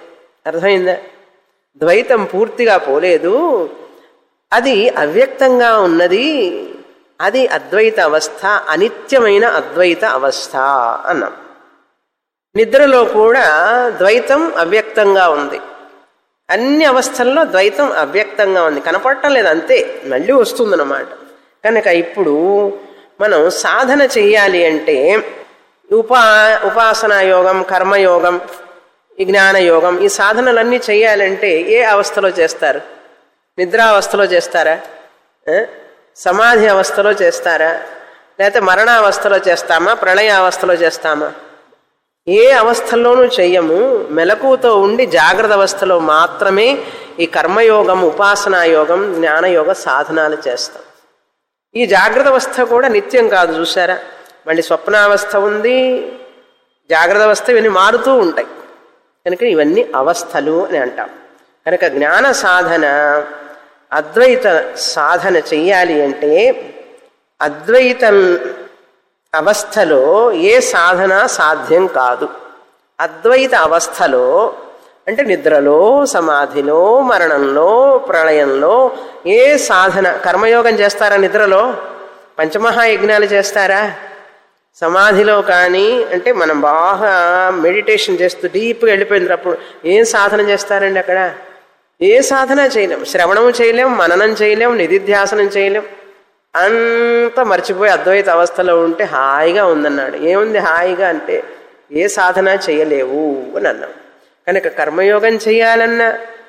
అర్థమైందా ద్వైతం పూర్తిగా పోలేదు అది అవ్యక్తంగా ఉన్నది అది అద్వైత అవస్థ అనిత్యమైన అద్వైత అవస్థ అన్నాం నిద్రలో కూడా ద్వైతం అవ్యక్తంగా ఉంది అన్ని అవస్థల్లో ద్వైతం అవ్యక్తంగా ఉంది కనపడటం లేదు అంతే మళ్ళీ వస్తుందన్నమాట కనుక ఇప్పుడు మనం సాధన చెయ్యాలి అంటే ఉపా ఉపాసనా యోగం కర్మయోగం ఈ జ్ఞానయోగం ఈ సాధనలన్నీ చేయాలంటే ఏ అవస్థలో చేస్తారు నిద్రావస్థలో చేస్తారా ఆ? సమాధి అవస్థలో చేస్తారా లేకపోతే మరణావస్థలో చేస్తామా ప్రళయావస్థలో చేస్తామా ఏ అవస్థల్లోనూ చెయ్యము మెలకువతో ఉండి జాగ్రత్త అవస్థలో మాత్రమే ఈ కర్మయోగం ఉపాసనా యోగం జ్ఞానయోగ సాధనాలు చేస్తాం ఈ జాగ్రత్త అవస్థ కూడా నిత్యం కాదు చూసారా మళ్ళీ స్వప్నావస్థ ఉంది జాగ్రత్త అవస్థ ఇవన్నీ మారుతూ ఉంటాయి కనుక ఇవన్నీ అవస్థలు అని అంటాం కనుక జ్ఞాన సాధన అద్వైత సాధన చెయ్యాలి అంటే అద్వైతం అవస్థలో ఏ సాధన సాధ్యం కాదు అద్వైత అవస్థలో అంటే నిద్రలో సమాధిలో మరణంలో ప్రళయంలో ఏ సాధన కర్మయోగం చేస్తారా నిద్రలో పంచమహాయజ్ఞాలు చేస్తారా సమాధిలో కానీ అంటే మనం బాగా మెడిటేషన్ చేస్తూ డీప్గా వెళ్ళిపోయినప్పుడు ఏం సాధన చేస్తారండి అక్కడ ఏ సాధన చేయలేం శ్రవణం చేయలేం మననం చేయలేం నిధిధ్యాసనం చేయలేం అంతా మర్చిపోయి అద్వైత అవస్థలో ఉంటే హాయిగా ఉందన్నాడు ఏముంది హాయిగా అంటే ఏ సాధన చేయలేవు అని అన్నాం కనుక కర్మయోగం చేయాలన్నా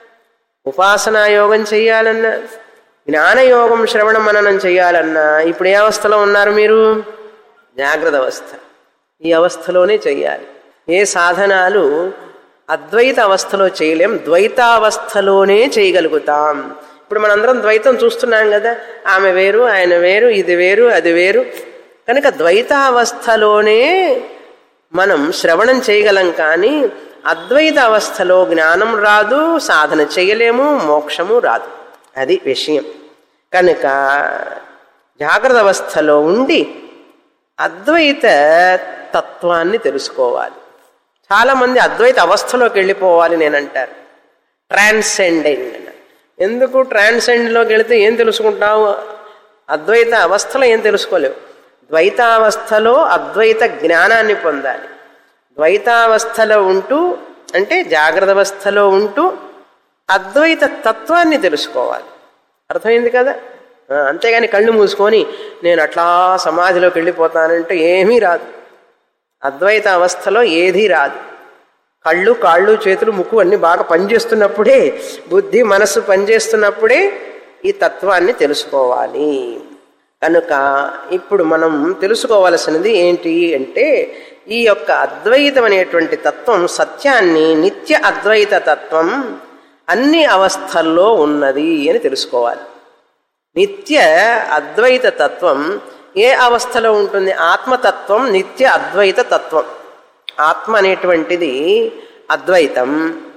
ఉపాసనా యోగం చేయాలన్నా జ్ఞానయోగం శ్రవణ మననం చేయాలన్నా ఇప్పుడు ఏ అవస్థలో ఉన్నారు మీరు జాగ్రత్త అవస్థ ఈ అవస్థలోనే చెయ్యాలి ఏ సాధనాలు అద్వైత అవస్థలో చేయలేం ద్వైతావస్థలోనే చేయగలుగుతాం ఇప్పుడు మనందరం ద్వైతం చూస్తున్నాం కదా ఆమె వేరు ఆయన వేరు ఇది వేరు అది వేరు కనుక ద్వైతావస్థలోనే మనం శ్రవణం చేయగలం కానీ అద్వైత అవస్థలో జ్ఞానం రాదు సాధన చేయలేము మోక్షము రాదు అది విషయం కనుక జాగ్రత్త అవస్థలో ఉండి అద్వైత తత్వాన్ని తెలుసుకోవాలి చాలామంది అద్వైత అవస్థలోకి వెళ్ళిపోవాలి నేను అంటారు ట్రాన్సెండింగ్ ఎందుకు ట్రాన్సెండ్లోకి వెళితే ఏం తెలుసుకుంటావు అద్వైత అవస్థలో ఏం తెలుసుకోలేవు ద్వైతావస్థలో అద్వైత జ్ఞానాన్ని పొందాలి ద్వైతావస్థలో ఉంటూ అంటే జాగ్రత్త అవస్థలో ఉంటూ అద్వైత తత్వాన్ని తెలుసుకోవాలి అర్థమైంది కదా ఆ, అంతేగాని కళ్ళు మూసుకొని నేను అట్లా సమాధిలోకి వెళ్ళిపోతానంటే ఏమీ రాదు అద్వైత అవస్థలో ఏదీ రాదు కళ్ళు కాళ్ళు చేతులు ముక్కు అన్ని బాగా పనిచేస్తున్నప్పుడే బుద్ధి మనస్సు పనిచేస్తున్నప్పుడే ఈ తత్వాన్ని తెలుసుకోవాలి కనుక ఇప్పుడు మనం తెలుసుకోవలసినది ఏంటి అంటే ఈ యొక్క అద్వైతం అనేటువంటి తత్వం సత్యాన్ని నిత్య అద్వైత తత్వం అన్ని అవస్థల్లో ఉన్నది అని తెలుసుకోవాలి నిత్య అద్వైత తత్వం ఏ అవస్థలో ఉంటుంది ఆత్మతత్వం నిత్య అద్వైత తత్వం ఆత్మ అనేటువంటిది అద్వైతం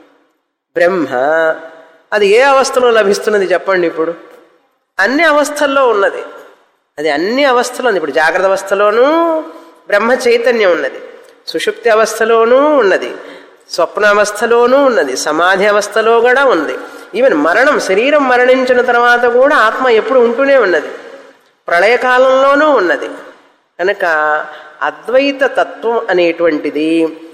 బ్రహ్మ అది ఏ అవస్థలో లభిస్తున్నది చెప్పండి ఇప్పుడు అన్ని అవస్థల్లో ఉన్నది అది అన్ని అవస్థలో ఉంది ఇప్పుడు జాగ్రత్త అవస్థలోనూ బ్రహ్మ చైతన్యం ఉన్నది సుషుప్తి అవస్థలోనూ ఉన్నది స్వప్నావస్థలోనూ ఉన్నది సమాధి అవస్థలో కూడా ఉంది ఈవెన్ మరణం శరీరం మరణించిన తర్వాత కూడా ఆత్మ ఎప్పుడు ఉంటూనే ఉన్నది ప్రళయకాలంలోనూ ఉన్నది కనుక అద్వైత తత్వం అనేటువంటిది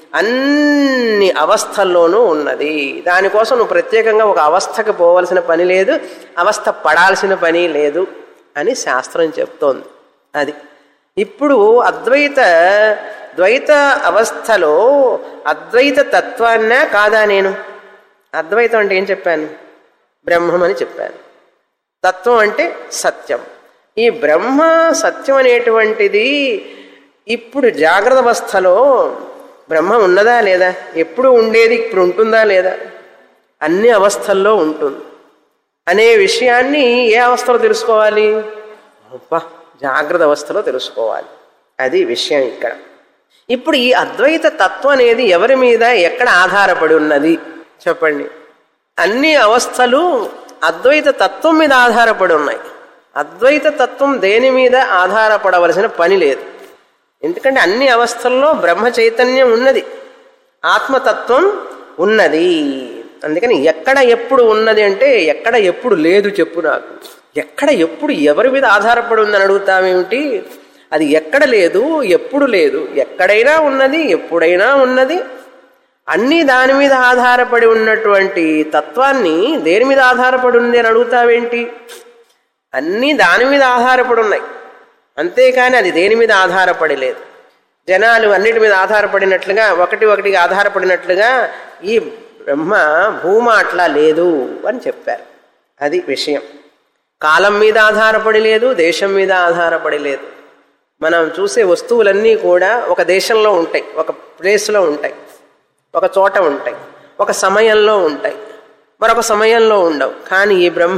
అన్ని అవస్థల్లోనూ ఉన్నది దానికోసం నువ్వు ప్రత్యేకంగా ఒక అవస్థకి పోవలసిన పని లేదు అవస్థ పడాల్సిన పని లేదు అని శాస్త్రం చెప్తోంది అది ఇప్పుడు అద్వైత ద్వైత అవస్థలో అద్వైత తత్వాన్నా కాదా నేను అద్వైతం అంటే ఏం చెప్పాను బ్రహ్మం అని చెప్పాను తత్వం అంటే సత్యం ఈ బ్రహ్మ సత్యం అనేటువంటిది ఇప్పుడు జాగ్రత్త అవస్థలో బ్రహ్మ ఉన్నదా లేదా ఎప్పుడు ఉండేది ఇప్పుడు ఉంటుందా లేదా అన్ని అవస్థల్లో ఉంటుంది అనే విషయాన్ని ఏ అవస్థలో తెలుసుకోవాలి అబ్బా జాగ్రత్త అవస్థలో తెలుసుకోవాలి అది విషయం ఇక్కడ ఇప్పుడు ఈ అద్వైత తత్వం అనేది ఎవరి మీద ఎక్కడ ఆధారపడి ఉన్నది చెప్పండి అన్ని అవస్థలు అద్వైత తత్వం మీద ఆధారపడి ఉన్నాయి అద్వైత తత్వం దేని మీద ఆధారపడవలసిన పని లేదు ఎందుకంటే అన్ని అవస్థల్లో బ్రహ్మ చైతన్యం ఉన్నది ఆత్మతత్వం ఉన్నది అందుకని ఎక్కడ ఎప్పుడు ఉన్నది అంటే ఎక్కడ ఎప్పుడు లేదు చెప్పు నాకు ఎక్కడ ఎప్పుడు ఎవరి మీద ఆధారపడి ఉందని అడుగుతావేమిటి అది ఎక్కడ లేదు ఎప్పుడు లేదు ఎక్కడైనా ఉన్నది ఎప్పుడైనా ఉన్నది అన్నీ దాని మీద ఆధారపడి ఉన్నటువంటి తత్వాన్ని దేని మీద ఆధారపడి ఉంది అని అడుగుతావేంటి అన్నీ దాని మీద ఆధారపడి ఉన్నాయి అంతేకాని అది దేని మీద ఆధారపడి లేదు జనాలు అన్నిటి మీద ఆధారపడినట్లుగా ఒకటి ఒకటిగా ఆధారపడినట్లుగా ఈ బ్రహ్మ భూమ అట్లా లేదు అని చెప్పారు అది విషయం కాలం మీద ఆధారపడి లేదు దేశం మీద ఆధారపడి లేదు మనం చూసే వస్తువులన్నీ కూడా ఒక దేశంలో ఉంటాయి ఒక ప్లేస్లో ఉంటాయి ఒక చోట ఉంటాయి ఒక సమయంలో ఉంటాయి మరొక సమయంలో ఉండవు కానీ ఈ బ్రహ్మ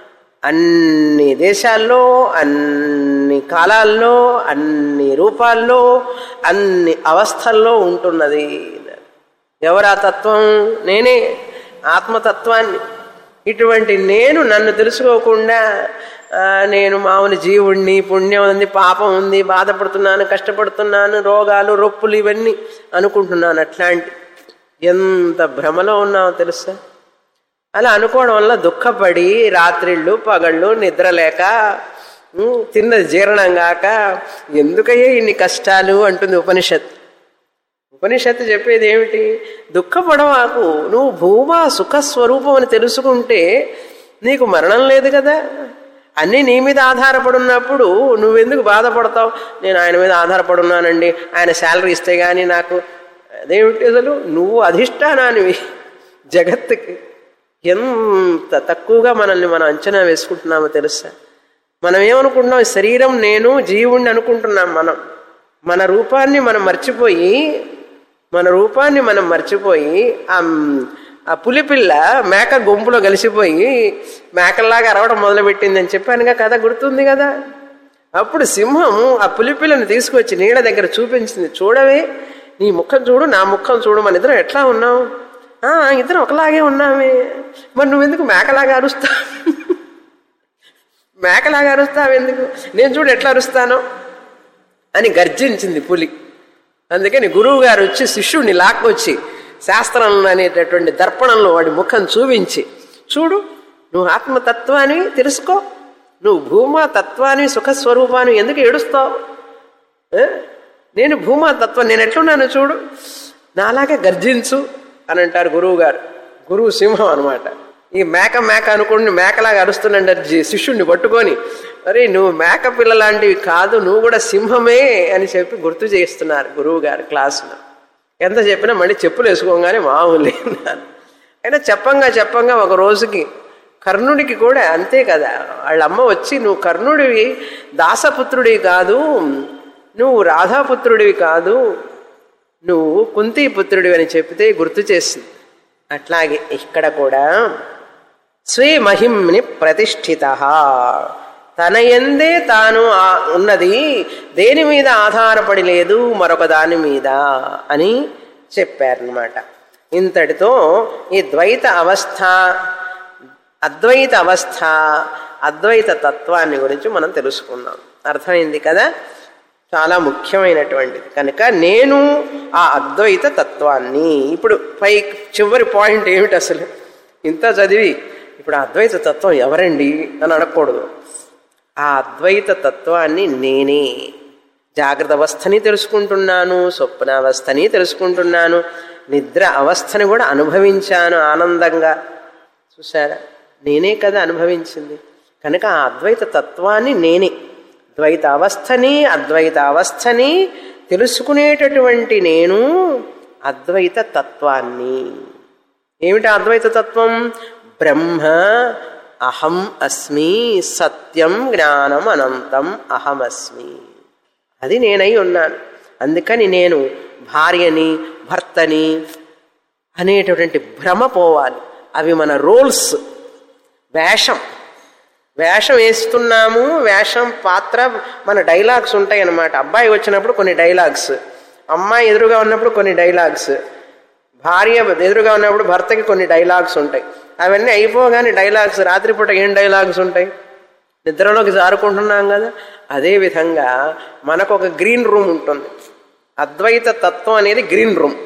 అన్ని దేశాల్లో అన్ని కాలాల్లో అన్ని రూపాల్లో అన్ని అవస్థల్లో ఉంటున్నది ఎవరా తత్వం నేనే ఆత్మతత్వాన్ని ఇటువంటి నేను నన్ను తెలుసుకోకుండా ఆ, నేను మామూలు జీవుణ్ణి పుణ్యం ఉంది పాపం ఉంది బాధపడుతున్నాను కష్టపడుతున్నాను రోగాలు రొప్పులు ఇవన్నీ అనుకుంటున్నాను అట్లాంటి ఎంత భ్రమలో ఉన్నామో తెలుసా అలా అనుకోవడం వల్ల దుఃఖపడి రాత్రిళ్ళు పగళ్ళు నిద్రలేక ఉమ్, తిన్నది జీర్ణం కాక ఎందుకయ్యే ఇన్ని కష్టాలు అంటుంది ఉపనిషత్ ఉపనిషత్తు చెప్పేది ఏమిటి దుఃఖపడవాకు నువ్వు భూమా సుఖస్వరూపం అని తెలుసుకుంటే నీకు మరణం లేదు కదా అన్నీ నీ మీద ఆధారపడి ఉన్నప్పుడు నువ్వెందుకు బాధపడతావు నేను ఆయన మీద ఆధారపడి ఉన్నానండి ఆయన శాలరీ ఇస్తే కానీ నాకు అదేమిటి అసలు నువ్వు అధిష్టానానివి జగత్తుకి ఎంత తక్కువగా మనల్ని మనం అంచనా వేసుకుంటున్నామో తెలుసా మనం ఏమనుకుంటున్నాం ఈ శరీరం నేను జీవుణ్ణి అనుకుంటున్నాం మనం మన రూపాన్ని మనం మర్చిపోయి మన రూపాన్ని మనం మర్చిపోయి ఆ ఆ పులిపిల్ల మేక గుంపులో కలిసిపోయి మేకల్లాగా అరవడం మొదలుపెట్టింది అని చెప్పానుగా కథ గుర్తుంది కదా అప్పుడు సింహం ఆ పులిపిల్లని తీసుకొచ్చి నీళ్ళ దగ్గర చూపించింది చూడవే నీ ముఖం చూడు నా ముఖం చూడు మన ఇద్దరం ఎట్లా ఉన్నావు "ఆ, ఇద్దరం ఒకలాగే ఉన్నామే మరి నువ్వెందుకు మేకలాగా అరుస్తావు మేకలాగా అరుస్తావు ఎందుకు నేను చూడు ఎట్లా అరుస్తానో అని గర్జించింది పులి అందుకని గురువు గారు వచ్చి శిష్యుడిని లాక్కొచ్చి శాస్త్రం అనేటటువంటి దర్పణంలో వాడి ముఖం చూపించి చూడు నువ్వు ఆత్మతత్వాన్ని తెలుసుకో నువ్వు భూమా తత్వాన్ని సుఖస్వరూపాన్ని ఎందుకు ఏడుస్తావు ఏ? నేను భూమా తత్వం నేను ఎట్లున్నాను చూడు నాలాగే గర్జించు అని అంటారు గురువు గారు గురువు సింహం అనమాట ఈ మేక మేక అనుకుని మేకలాగా అరుస్తున్నాడు జి- శిష్యుణ్ణి పట్టుకొని అరే నువ్వు మేక పిల్ల లాంటివి కాదు నువ్వు కూడా సింహమే అని చెప్పి గుర్తు చేస్తున్నారు గురువు గారు క్లాసులో ఎంత చెప్పినా మళ్ళీ చెప్పులు వేసుకోగానే మామూలే అన్నారు అయినా చెప్పంగా చెప్పంగా ఒక రోజుకి కర్ణుడికి కూడా అంతే కదా వాళ్ళ అమ్మ వచ్చి నువ్వు కర్ణుడివి దాసపుత్రుడివి కాదు నువ్వు రాధాపుత్రుడివి కాదు నువ్వు కుంతి పుత్రుడివి అని చెప్తే గుర్తు చేసింది అట్లాగే ఇక్కడ కూడా స్వే మహిమ్ని ప్రతిష్ఠిత తన ఎందే తాను ఆ- ఉన్నది దేని మీద ఆధారపడి లేదు మరొక దాని మీద అని చెప్పారనమాట ఇంతటితో ఈ ద్వైత అవస్థ అద్వైత అవస్థ అద్వైత తత్వాన్ని గురించి మనం తెలుసుకున్నాం అర్థమైంది కదా చాలా ముఖ్యమైనటువంటిది కనుక నేను ఆ అద్వైత తత్వాన్ని ఇప్పుడు పై చివరి పాయింట్ ఏమిటి అసలు ఇంత చదివి ఇప్పుడు ఆ అద్వైత తత్వం ఎవరండి అని అడగకూడదు ఆ అద్వైత తత్వాన్ని నేనే జాగ్రత్త అవస్థని తెలుసుకుంటున్నాను స్వప్నావస్థని తెలుసుకుంటున్నాను నిద్ర అవస్థని కూడా అనుభవించాను ఆనందంగా చూసారా నేనే కదా అనుభవించింది కనుక ఆ అద్వైత తత్వాన్ని నేనే ద్వైత అవస్థని అద్వైత అవస్థని తెలుసుకునేటటువంటి నేను అద్వైత తత్వాన్ని ఏమిటి అద్వైత తత్వం బ్రహ్మ అహం అస్మి సత్యం జ్ఞానం అనంతం అహమస్మి అది నేనై ఉన్నాను అందుకని నేను భార్యని భర్తని అనేటటువంటి భ్రమ పోవాలి అవి మన రోల్స్ వేషం వేషం వేస్తున్నాము వేషం పాత్ర మన డైలాగ్స్ ఉంటాయి అన్నమాట అబ్బాయి వచ్చినప్పుడు కొన్ని డైలాగ్స్ అమ్మాయి ఎదురుగా ఉన్నప్పుడు కొన్ని డైలాగ్స్ భార్య ఎదురుగా ఉన్నప్పుడు భర్తకి కొన్ని డైలాగ్స్ ఉంటాయి అవన్నీ అయిపోగానే డైలాగ్స్ రాత్రిపూట ఏం డైలాగ్స్ ఉంటాయి నిద్రలోకి జారుకుంటున్నాం కదా అదే విధంగా మనకు ఒక గ్రీన్ రూమ్ ఉంటుంది అద్వైత తత్వం అనేది గ్రీన్ రూమ్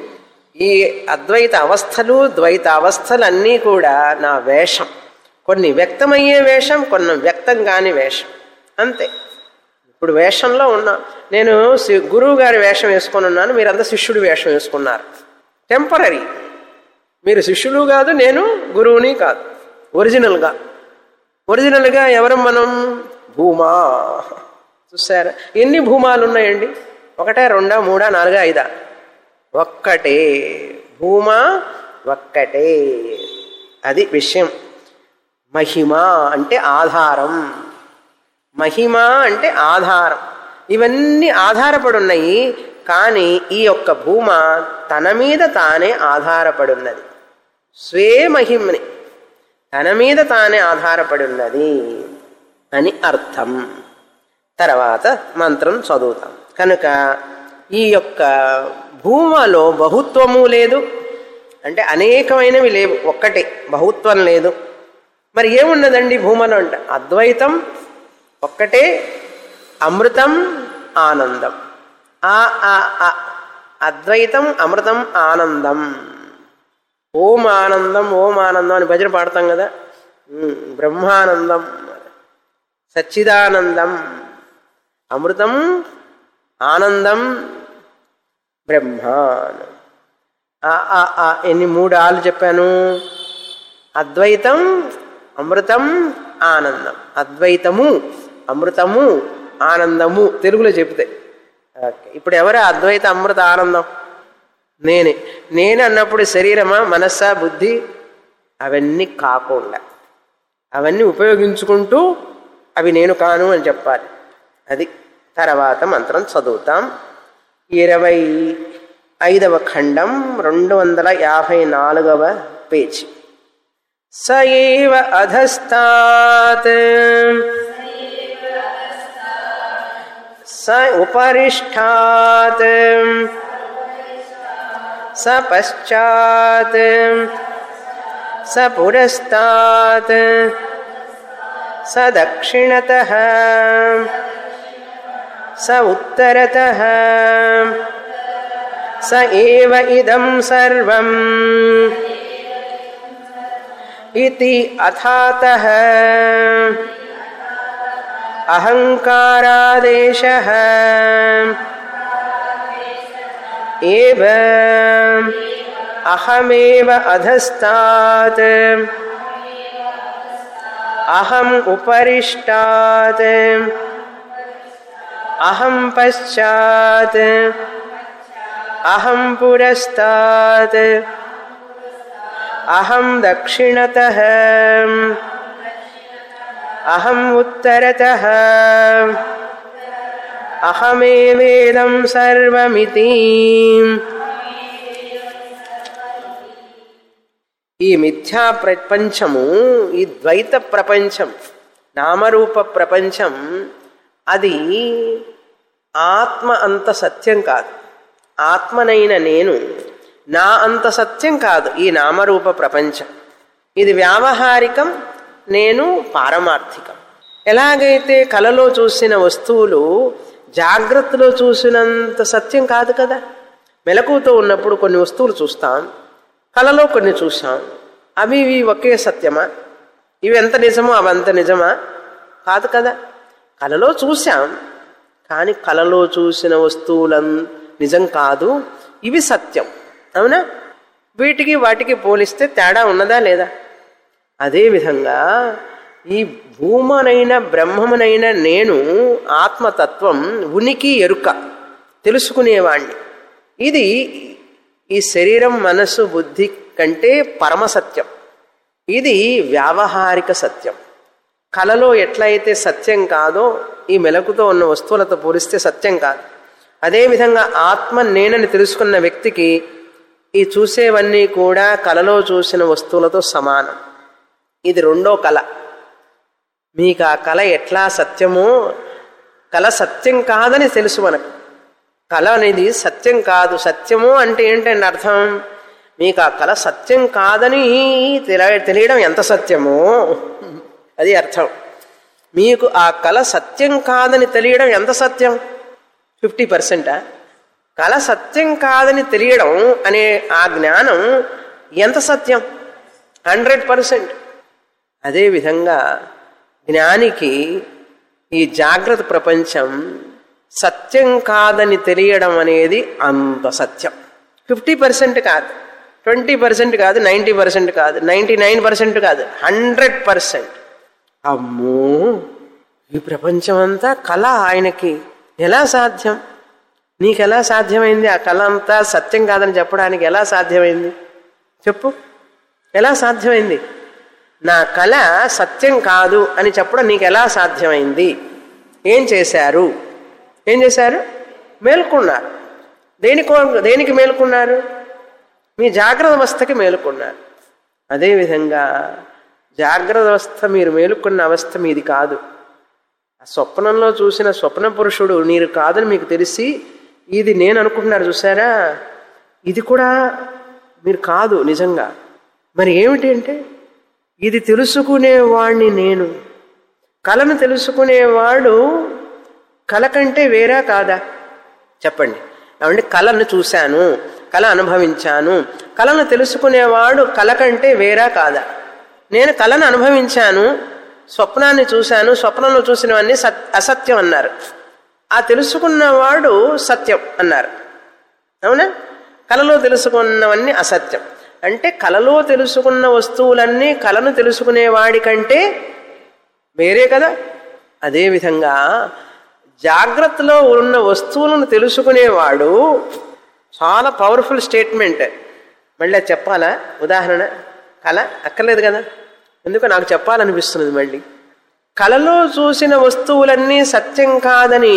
ఈ అద్వైత అవస్థలు ద్వైత అవస్థలన్నీ కూడా నా వేషం కొన్ని వ్యక్తమయ్యే వేషం కొన్ని వ్యక్తం కాని వేషం అంతే ఇప్పుడు వేషంలో ఉన్నా నేను శి- గురువు గారి వేషం వేసుకొని ఉన్నాను మీరంతా శిష్యుడి వేషం వేసుకున్నారు టెంపరీ మీరు శిష్యులు కాదు నేను గురువుని కాదు ఒరిజినల్గా ఒరిజినల్గా ఎవరు మనం భూమా చూసారా ఎన్ని భూమాలు ఉన్నాయండి ఒకటే రెండా మూడా నాలుగా ఐదా ఒక్కటే భూమా ఒక్కటే అది విషయం మహిమ అంటే ఆధారం మహిమ అంటే ఆధారం ఇవన్నీ ఆధారపడి ఉన్నాయి కానీ ఈ యొక్క భూమ తన మీద తానే ఆధారపడి ఉన్నది స్వే మహిమని తన మీద తానే ఆధారపడి ఉన్నది అని అర్థం తర్వాత మంత్రం చదువుతాం కనుక ఈ యొక్క భూమలో బహుత్వము లేదు అంటే అనేకమైనవి లేవు ఒక్కటే బహుత్వం లేదు మరి ఏమున్నదండి భూమలో అంటే అద్వైతం ఒక్కటే అమృతం ఆనందం ఆ ఆ ఆ. అద్వైతం అమృతం ఆనందం ఓం ఆనందం ఓం ఆనందం అని భజన పాడతాం కదా ఉమ్, బ్రహ్మానందం సచ్చిదానందం అమృతం ఆనందం బ్రహ్మ ఆ, ఆ, ఆ, ఎన్ని మూడు ఆలు చెప్పాను అద్వైతం అమృతం ఆనందం అద్వైతము అమృతము ఆనందము తెలుగులో చెబితే ఓకే ఇప్పుడు ఎవరు అద్వైత అమృత ఆనందం నేనే నేను అన్నప్పుడు శరీరమా మనస్సా బుద్ధి అవన్నీ కాకుండా అవన్నీ ఉపయోగించుకుంటూ అవి నేను కాను అని చెప్పాలి అది తర్వాత మంత్రం చదువుతాం ఇరవై ఐదవ ఖండం రెండు వందల యాభై నాలుగవ పేజీ స ఏవ అధస్తాత్ స ఉపరిష్టాత్ స పశ్చాత్ స పురస్తాత్ స దక్షిణత స ఉత్తరత స ఏవ ఇదం సర్వం इति अथातः अहङ्कारादेशः एव अहमेव अधस्तात् अहम् उपरिष्टात् अहं पश्चात् अहं पुरस्तात् अहं दक्षिणतः अहम् उत्तरतः अहमेवेदं सर्वमिति ఈ మిథ్యా ప్రపంచము ఈ ద్వైత ప్రపంచం నామరూప ప్రపంచం అది ఆత్మ అంత సత్యం కాదు ఆత్మనైన నేను నా అంత సత్యం కాదు ఈ నామరూప ప్రపంచం ఇది వ్యావహారికం నేను పారమార్థికం ఎలాగైతే కలలో చూసిన వస్తువులు జాగ్రత్తలో చూసినంత సత్యం కాదు కదా మెలకువతో ఉన్నప్పుడు కొన్ని వస్తువులు చూస్తాం కలలో కొన్ని చూసాం అవి ఇవి ఒకే సత్యమా ఇవి ఎంత నిజమో అవి అంత నిజమా కాదు కదా కలలో చూసాం కానీ కలలో చూసిన వస్తువులం నిజం కాదు ఇవి సత్యం అవునా వీటికి వాటికి పోలిస్తే తేడా ఉన్నదా లేదా అదేవిధంగా ఈ భూమనైన బ్రహ్మమునైన నేను ఆత్మతత్వం ఉనికి ఎరుక తెలుసుకునేవాణ్ణి ఇది ఈ శరీరం మనస్సు బుద్ధి కంటే పరమసత్యం ఇది వ్యావహారిక సత్యం కలలో ఎట్లయితే సత్యం కాదో ఈ మెలకుతో ఉన్న వస్తువులతో పోలిస్తే సత్యం కాదు అదేవిధంగా ఆత్మ నేనని తెలుసుకున్న వ్యక్తికి ఈ చూసేవన్నీ కూడా కలలో చూసిన వస్తువులతో సమానం ఇది రెండో కళ మీకు ఆ కళ ఎట్లా సత్యమో కళ సత్యం కాదని తెలుసు మనకు కళ అనేది సత్యం కాదు సత్యము అంటే ఏంటండి అర్థం మీకు ఆ కళ సత్యం కాదని తెల తెలియడం ఎంత సత్యమో అది అర్థం మీకు ఆ కళ సత్యం కాదని తెలియడం ఎంత సత్యం ఫిఫ్టీ పర్సెంటా కళ సత్యం కాదని తెలియడం అనే ఆ జ్ఞానం ఎంత సత్యం హండ్రెడ్ పర్సెంట్ అదేవిధంగా జ్ఞానికి ఈ జాగ్రత్త ప్రపంచం సత్యం కాదని తెలియడం అనేది అంత సత్యం ఫిఫ్టీ పర్సెంట్ కాదు ట్వంటీ పర్సెంట్ కాదు నైంటీ పర్సెంట్ కాదు నైంటీ నైన్ పర్సెంట్ కాదు హండ్రెడ్ పర్సెంట్ అమ్మో ఈ ప్రపంచం అంతా కళ ఆయనకి ఎలా సాధ్యం నీకెలా సాధ్యమైంది ఆ కళ అంతా సత్యం కాదని చెప్పడానికి ఎలా సాధ్యమైంది చెప్పు ఎలా సాధ్యమైంది నా కళ సత్యం కాదు అని చెప్పడం నీకు ఎలా సాధ్యమైంది ఏం చేశారు ఏం చేశారు మేల్కొన్నారు దేనికో దేనికి మేల్కొన్నారు మీ జాగ్రత్త అవస్థకి మేలుకున్నారు అదేవిధంగా జాగ్రత్త అవస్థ మీరు మేలుకున్న అవస్థ మీది కాదు ఆ స్వప్నంలో చూసిన స్వప్న పురుషుడు నీరు కాదని మీకు తెలిసి ఇది నేను అనుకుంటున్నారు చూసారా ఇది కూడా మీరు కాదు నిజంగా మరి ఏమిటి అంటే ఇది తెలుసుకునేవాణ్ణి నేను కళను తెలుసుకునేవాడు కళ కంటే వేరా కాదా చెప్పండి ఏమంటే కళను చూశాను కళ అనుభవించాను కళను తెలుసుకునేవాడు కళ కంటే వేరా కాదా నేను కళను అనుభవించాను స్వప్నాన్ని చూశాను స్వప్నంలో చూసినవన్నీ సత్ అసత్యం అన్నారు ఆ తెలుసుకున్నవాడు సత్యం అన్నారు అవునా కళలో తెలుసుకున్నవన్నీ అసత్యం అంటే కళలో తెలుసుకున్న వస్తువులన్నీ కళను తెలుసుకునేవాడి కంటే వేరే కదా అదేవిధంగా జాగ్రత్తలో ఉన్న వస్తువులను తెలుసుకునేవాడు చాలా పవర్ఫుల్ స్టేట్మెంట్ మళ్ళీ అది చెప్పాలా ఉదాహరణ కళ అక్కర్లేదు కదా ఎందుకు నాకు చెప్పాలనిపిస్తున్నది మళ్ళీ కళలో చూసిన వస్తువులన్నీ సత్యం కాదని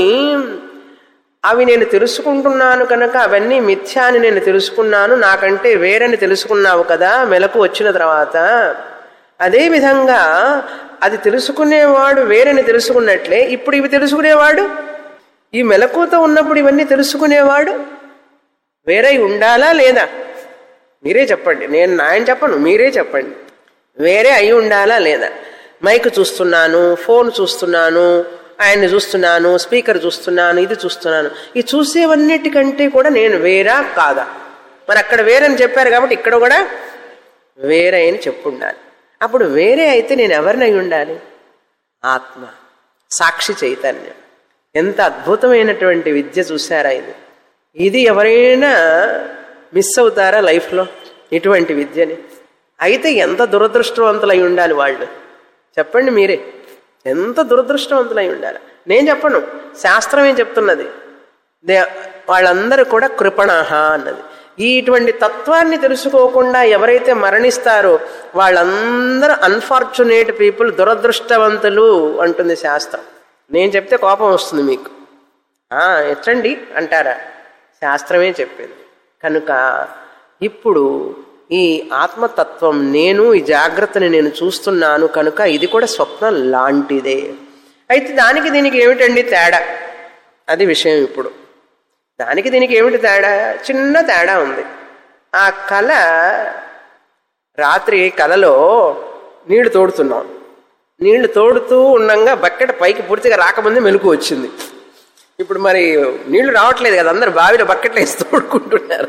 అవి నేను తెలుసుకుంటున్నాను కనుక అవన్నీ మిథ్యా అని నేను తెలుసుకున్నాను నాకంటే వేరని తెలుసుకున్నావు కదా మెలకు వచ్చిన తర్వాత అదేవిధంగా అది తెలుసుకునేవాడు వేరని తెలుసుకున్నట్లే ఇప్పుడు ఇవి తెలుసుకునేవాడు ఈ మెలకుతో ఉన్నప్పుడు ఇవన్నీ తెలుసుకునేవాడు వేరై ఉండాలా లేదా మీరే చెప్పండి నేను ఆయన చెప్పను మీరే చెప్పండి వేరే అయి ఉండాలా లేదా మైక్ చూస్తున్నాను ఫోన్ చూస్తున్నాను ఆయన్ని చూస్తున్నాను స్పీకర్ చూస్తున్నాను ఇది చూస్తున్నాను ఈ చూసేవన్నిటికంటే కూడా నేను వేరా కాదా మరి అక్కడ వేరని చెప్పారు కాబట్టి ఇక్కడ కూడా వేరే అని చెప్పుండాలి అప్పుడు వేరే అయితే నేను ఎవరినై ఉండాలి ఆత్మ సాక్షి చైతన్యం ఎంత అద్భుతమైనటువంటి విద్య చూసారా ఇది ఇది ఎవరైనా మిస్ అవుతారా లైఫ్లో ఇటువంటి విద్యని అయితే ఎంత దురదృష్టవంతులై ఉండాలి వాళ్ళు చెప్పండి మీరే ఎంత దురదృష్టవంతులై ఉండాలి నేను చెప్పను శాస్త్రం ఏం చెప్తున్నది దే వాళ్ళందరూ కూడా కృపణాహ అన్నది ఈ ఇటువంటి తత్వాన్ని తెలుసుకోకుండా ఎవరైతే మరణిస్తారో వాళ్ళందరూ అన్ఫార్చునేట్ పీపుల్ దురదృష్టవంతులు అంటుంది శాస్త్రం నేను చెప్తే కోపం వస్తుంది మీకు ఎట్లండి అంటారా శాస్త్రమే చెప్పింది కనుక ఇప్పుడు ఈ ఆత్మతత్వం నేను ఈ జాగ్రత్తని నేను చూస్తున్నాను కనుక ఇది కూడా స్వప్నం లాంటిదే అయితే దానికి దీనికి ఏమిటండి తేడా అది విషయం ఇప్పుడు దానికి దీనికి ఏమిటి తేడా చిన్న తేడా ఉంది ఆ కళ రాత్రి కళలో నీళ్లు తోడుతున్నాం నీళ్లు తోడుతూ ఉండంగా బకెట్ పైకి పూర్తిగా రాకముందే మెలకు వచ్చింది ఇప్పుడు మరి నీళ్లు రావట్లేదు కదా అందరు బావిలో బకెట్లు వేసి తోడుకుంటున్నారు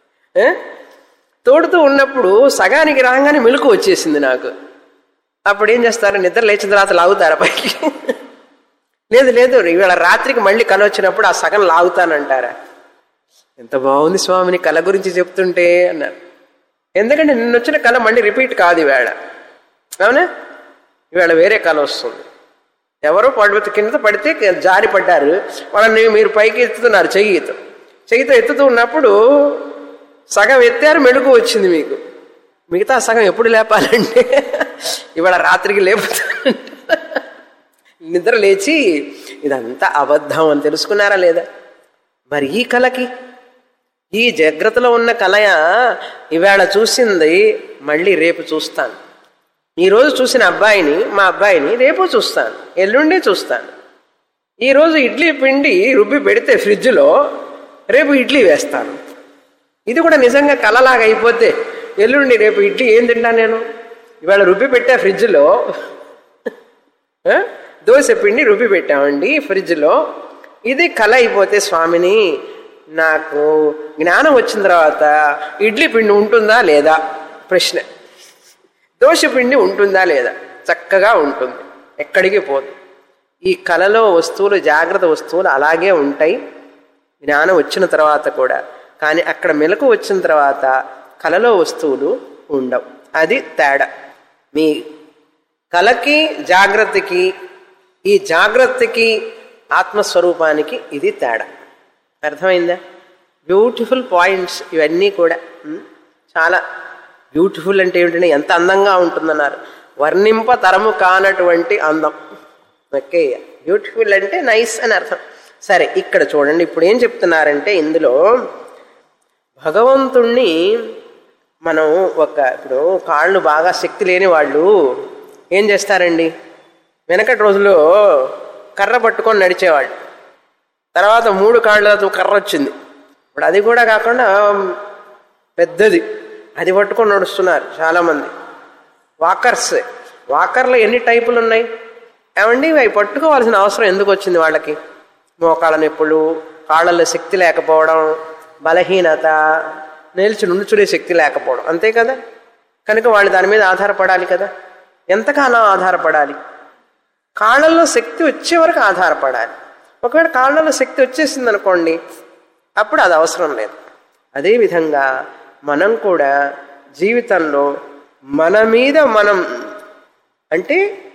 తోడుతూ ఉన్నప్పుడు సగానికి రాగానే మెలకు వచ్చేసింది నాకు అప్పుడు ఏం చేస్తారు నిద్ర లేచిన తర్వాత లాగుతారా పైకి లేదు లేదు ఇవాళ రాత్రికి మళ్ళీ కళ వచ్చినప్పుడు ఆ సగం లాగుతానంటారా ఎంత బాగుంది స్వామిని కళ గురించి చెప్తుంటే అన్నారు ఎందుకంటే నిన్న వచ్చిన కళ మళ్ళీ రిపీట్ కాదు ఈవేళ అవునా ఈవేళ వేరే కళ వస్తుంది ఎవరో పడిపోతే కింద పడితే జారి పడ్డారు వాళ్ళని మీరు పైకి ఎత్తుతున్నారు చెయ్యితో చెయ్యితో ఎత్తుతూ ఉన్నప్పుడు సగం ఎత్తారు మెడుగు వచ్చింది మీకు మిగతా సగం ఎప్పుడు లేపాలంటే ఇవాళ రాత్రికి లేపుతానంటే నిద్ర లేచి ఇదంతా అబద్ధం అని తెలుసుకున్నారా లేదా మరి ఈ కళకి ఈ జాగ్రత్తలో ఉన్న కలయ ఇవాళ చూసింది మళ్ళీ రేపు చూస్తాను ఈరోజు చూసిన అబ్బాయిని మా అబ్బాయిని రేపు చూస్తాను ఎల్లుండి చూస్తాను ఈరోజు ఇడ్లీ పిండి రుబ్బి పెడితే ఫ్రిడ్జ్లో రేపు ఇడ్లీ వేస్తాను ఇది కూడా నిజంగా కలలాగా అయిపోతే ఎల్లుండి రేపు ఇడ్లీ ఏం తింటా నేను ఇవాళ రుబ్బి పెట్టా ఫ్రిడ్జ్లో దోశ పిండి రుబ్బి పెట్టామండి ఫ్రిడ్జ్లో ఇది కళ అయిపోతే స్వామిని నాకు జ్ఞానం వచ్చిన తర్వాత ఇడ్లీ పిండి ఉంటుందా లేదా ప్రశ్న దోశ పిండి ఉంటుందా లేదా చక్కగా ఉంటుంది ఎక్కడికి పోదు ఈ కళలో వస్తువులు జాగ్రత్త వస్తువులు అలాగే ఉంటాయి జ్ఞానం వచ్చిన తర్వాత కూడా కానీ అక్కడ మెలకు వచ్చిన తర్వాత కళలో వస్తువులు ఉండవు అది తేడా మీ కళకి జాగ్రత్తకి ఈ జాగ్రత్తకి ఆత్మస్వరూపానికి ఇది తేడా అర్థమైందా బ్యూటిఫుల్ పాయింట్స్ ఇవన్నీ కూడా ఉమ్, చాలా బ్యూటిఫుల్ అంటే ఏమిటంటే ఎంత అందంగా ఉంటుందన్నారు వర్ణింప తరము కానటువంటి అందం ఓకే బ్యూటిఫుల్ అంటే నైస్ అని అర్థం సరే ఇక్కడ చూడండి ఇప్పుడు ఏం చెప్తున్నారంటే ఇందులో భగవంతుణ్ణి మనం ఒక ఇప్పుడు కాళ్ళు బాగా శక్తి లేని వాళ్ళు ఏం చేస్తారండి వెనకటి రోజుల్లో కర్ర పట్టుకొని నడిచేవాళ్ళు తర్వాత మూడు కాళ్ళతో కర్ర వచ్చింది ఇప్పుడు అది కూడా కాకుండా పెద్దది అది పట్టుకొని నడుస్తున్నారు చాలామంది వాకర్స్ వాకర్లో ఎన్ని టైపులు ఉన్నాయి ఏమండి అవి పట్టుకోవాల్సిన అవసరం ఎందుకు వచ్చింది వాళ్ళకి మోకాళ్ళ నొప్పులు కాళ్ళల్లో శక్తి లేకపోవడం బలహీనత నిలిచి నుంచునే శక్తి లేకపోవడం అంతే కదా కనుక వాళ్ళు దాని మీద ఆధారపడాలి కదా ఎంతకాలం ఆధారపడాలి కాళ్ళల్లో శక్తి వచ్చే వరకు ఆధారపడాలి ఒకవేళ కాళ్ళలో శక్తి వచ్చేసింది అనుకోండి అప్పుడు అది అవసరం లేదు అదేవిధంగా మనం కూడా జీవితంలో మన మీద మనం అంటే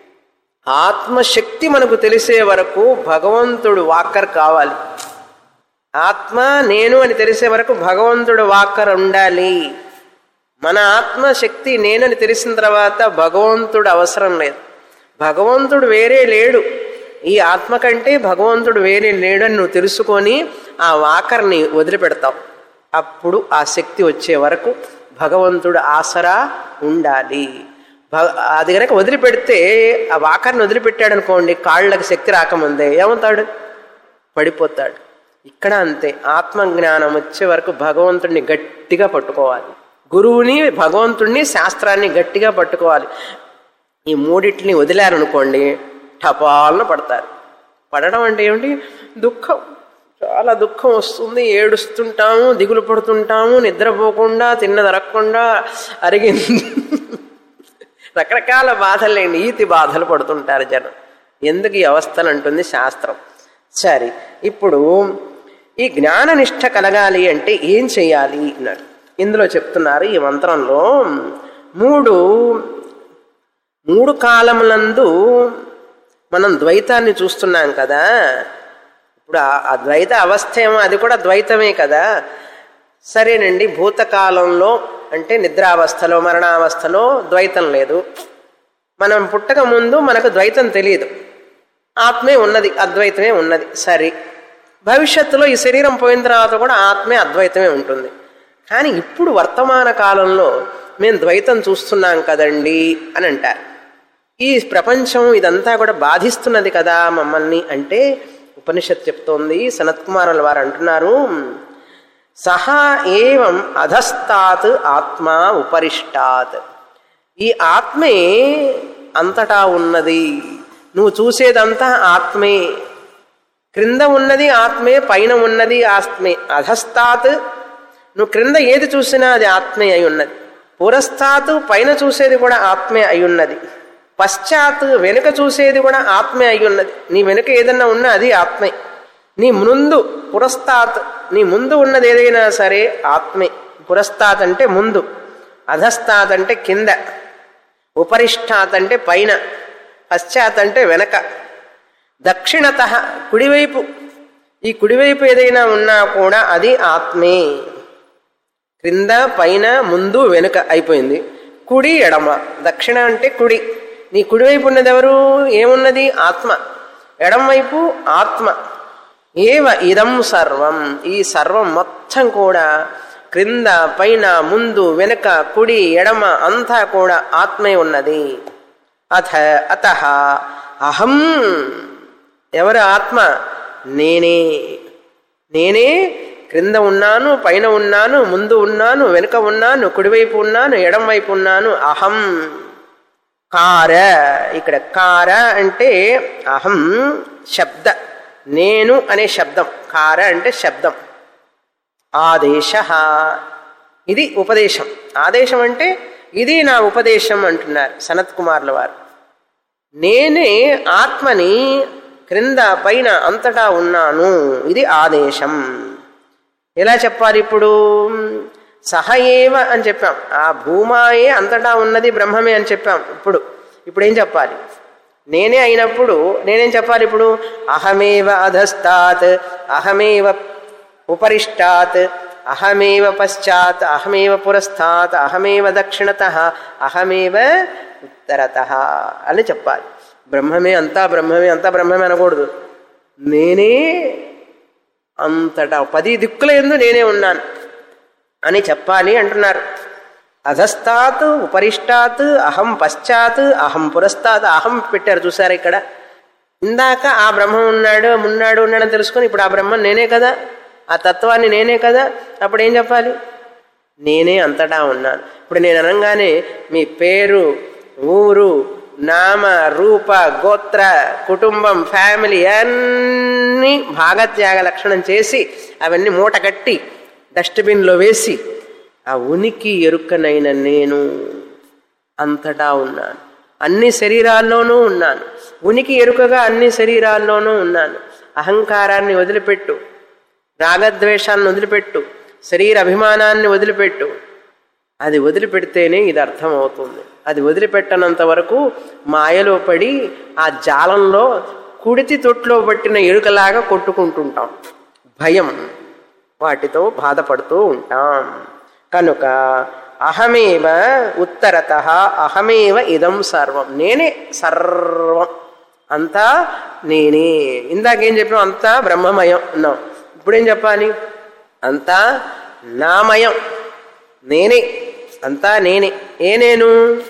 ఆత్మశక్తి మనకు తెలిసే వరకు భగవంతుడు వాక్కర్ కావాలి ఆత్మ నేను అని తెలిసే వరకు భగవంతుడు వాక్కర్ ఉండాలి మన ఆత్మశక్తి నేనని తెలిసిన తర్వాత భగవంతుడు అవసరం లేదు భగవంతుడు వేరే లేడు ఈ ఆత్మ కంటే భగవంతుడు వేరే లేడని నువ్వు తెలుసుకొని ఆ వాకర్ని వదిలిపెడతావు అప్పుడు ఆ శక్తి వచ్చే వరకు భగవంతుడు ఆసరా ఉండాలి భ- అది కనుక వదిలిపెడితే ఆ వాకర్ని వదిలిపెట్టాడు అనుకోండి కాళ్ళకి శక్తి రాకముందే ఏమవుతాడు పడిపోతాడు ఇక్కడ అంతే ఆత్మజ్ఞానం వచ్చే వరకు భగవంతుడిని గట్టిగా పట్టుకోవాలి గురువుని భగవంతుడిని శాస్త్రాన్ని గట్టిగా పట్టుకోవాలి ఈ మూడిటిని వదిలారనుకోండి టపాలను పడతారు పడడం అంటే ఏమిటి దుఃఖం చాలా దుఃఖం వస్తుంది ఏడుస్తుంటాము దిగులు పడుతుంటాము నిద్రపోకుండా తిన్నదరగకుండా అరిగింది రకరకాల బాధలేండి ఈతి బాధలు పడుతుంటారు జనం ఎందుకు ఈ అవస్థలు అంటుంది శాస్త్రం సరే ఇప్పుడు ఈ జ్ఞాననిష్ట కలగాలి అంటే ఏం చేయాలి అన్నాడు ఇందులో చెప్తున్నారు ఈ మంత్రంలో మూడు మూడు కాలములందు మనం ద్వైతాన్ని చూస్తున్నాం కదా ఇప్పుడు ఆ- ఆ ద్వైత అవస్థ ఏమో అది కూడా ద్వైతమే కదా సరేనండి భూతకాలంలో అంటే నిద్రావస్థలో మరణావస్థలో ద్వైతం లేదు మనం పుట్టక ముందు మనకు ద్వైతం తెలియదు ఆత్మే ఉన్నది అద్వైతమే ఉన్నది సరే భవిష్యత్తులో ఈ శరీరం పోయిన తర్వాత కూడా ఆత్మే అద్వైతమే ఉంటుంది కానీ ఇప్పుడు వర్తమాన కాలంలో మేము ద్వైతం చూస్తున్నాం కదండి అని అంటారు ఈ ప్రపంచం ఇదంతా కూడా బాధిస్తున్నది కదా మమ్మల్ని అంటే ఉపనిషత్ చెప్తోంది సనత్కుమారుల వారు అంటున్నారు సహా ఏవం అధస్తాత్ ఆత్మా ఉపరిష్టాత్ ఈ ఆత్మే అంతటా ఉన్నది నువ్వు చూసేదంతా ఆత్మే క్రింద ఉన్నది ఆత్మే పైన ఉన్నది ఆత్మే అధస్తాత్ నువ్వు క్రింద ఏది చూసినా అది ఆత్మే అయి ఉన్నది పురస్తాత్ పైన చూసేది కూడా ఆత్మే అయి ఉన్నది పశ్చాత్ వెనుక చూసేది కూడా ఆత్మే అయి ఉన్నది నీ వెనుక ఏదన్నా ఉన్నా అది ఆత్మే నీ ముందు పురస్తాత్ నీ ముందు ఉన్నది ఏదైనా సరే ఆత్మే పురస్తాత్ అంటే ముందు అధస్తాత్ అంటే కింద ఉపరిష్టాత్ అంటే పైన పశ్చాత్ అంటే వెనక దక్షిణత కుడివైపు ఈ కుడివైపు ఏదైనా ఉన్నా కూడా అది ఆత్మే క్రింద పైన ముందు వెనుక అయిపోయింది కుడి ఎడమ దక్షిణ అంటే కుడి నీ కుడివైపు ఉన్నది ఎవరు ఏమున్నది ఆత్మ ఎడం వైపు ఆత్మ ఏవ ఇదం సర్వం ఈ సర్వం మొత్తం కూడా క్రింద పైన ముందు వెనుక కుడి ఎడమ అంతా కూడా ఆత్మే ఉన్నది అథ అత అహం ఎవరు ఆత్మ నేనే నేనే క్రింద ఉన్నాను పైన ఉన్నాను ముందు ఉన్నాను వెనుక ఉన్నాను కుడివైపు ఉన్నాను ఎడం వైపు ఉన్నాను అహం కార ఇక్కడ కార అంటే అహం శబ్ద నేను అనే శబ్దం కార అంటే శబ్దం ఆదేశ ఇది ఉపదేశం ఆదేశం అంటే ఇది నా ఉపదేశం అంటున్నారు సనత్ కుమార్ల వారు నేనే ఆత్మని క్రింద పైన అంతటా ఉన్నాను ఇది ఆదేశం ఎలా చెప్పాలి ఇప్పుడు సహ ఏవ అని చెప్పాం ఆ భూమాయే అంతటా ఉన్నది బ్రహ్మమే అని చెప్పాం ఇప్పుడు ఇప్పుడు ఏం చెప్పాలి నేనే అయినప్పుడు నేనేం చెప్పాలి ఇప్పుడు అహమేవ అధస్తాత్ అహమేవ ఉపరిష్టాత్ అహమేవ పశ్చాత్ అహమేవ పురస్థాత్ అహమేవ దక్షిణత అహమేవ ఉత్తరత అని చెప్పాలి బ్రహ్మమే అంతా బ్రహ్మమే అంతా బ్రహ్మమే అనకూడదు నేనే అంతటా పది దిక్కుల ఎందు నేనే ఉన్నాను అని చెప్పాలి అంటున్నారు అధస్తాత్ ఉపరిష్టాత్ అహం పశ్చాత్ అహం పురస్తాత్ అహం పెట్టారు చూసారా ఇక్కడ ఇందాక ఆ బ్రహ్మం ఉన్నాడు ఉన్నాడు ఉన్నాడని తెలుసుకొని ఇప్పుడు ఆ బ్రహ్మం నేనే కదా ఆ తత్వాన్ని నేనే కదా అప్పుడు ఏం చెప్పాలి నేనే అంతటా ఉన్నాను ఇప్పుడు నేను అనగానే మీ పేరు ఊరు నామ రూప గోత్ర కుటుంబం ఫ్యామిలీ అన్నీ భాగత్యాగ లక్షణం చేసి అవన్నీ మూట కట్టి డస్ట్బిన్లో వేసి ఆ ఉనికి ఎరుకనైన నేను అంతటా ఉన్నాను అన్ని శరీరాల్లోనూ ఉన్నాను ఉనికి ఎరుకగా అన్ని శరీరాల్లోనూ ఉన్నాను అహంకారాన్ని వదిలిపెట్టు రాగద్వేషాన్ని వదిలిపెట్టు శరీర అభిమానాన్ని వదిలిపెట్టు అది వదిలిపెడితేనే ఇది అర్థమవుతుంది అది వదిలిపెట్టనంత వరకు మాయలో పడి ఆ జాలంలో కుడితి తొట్లో పట్టిన ఎరుకలాగా కొట్టుకుంటుంటాం భయం వాటితో బాధపడుతూ ఉంటాం కనుక అహమేవ ఉత్తరత అహమేవ ఇదం సర్వం నేనే సర్వం అంతా నేనే ఇందాకేం చెప్పినాం అంతా బ్రహ్మమయం ఉన్నాం ఇప్పుడేం చెప్పాలి అంతా నామయం నేనే అంతా నేనే ఏ నేను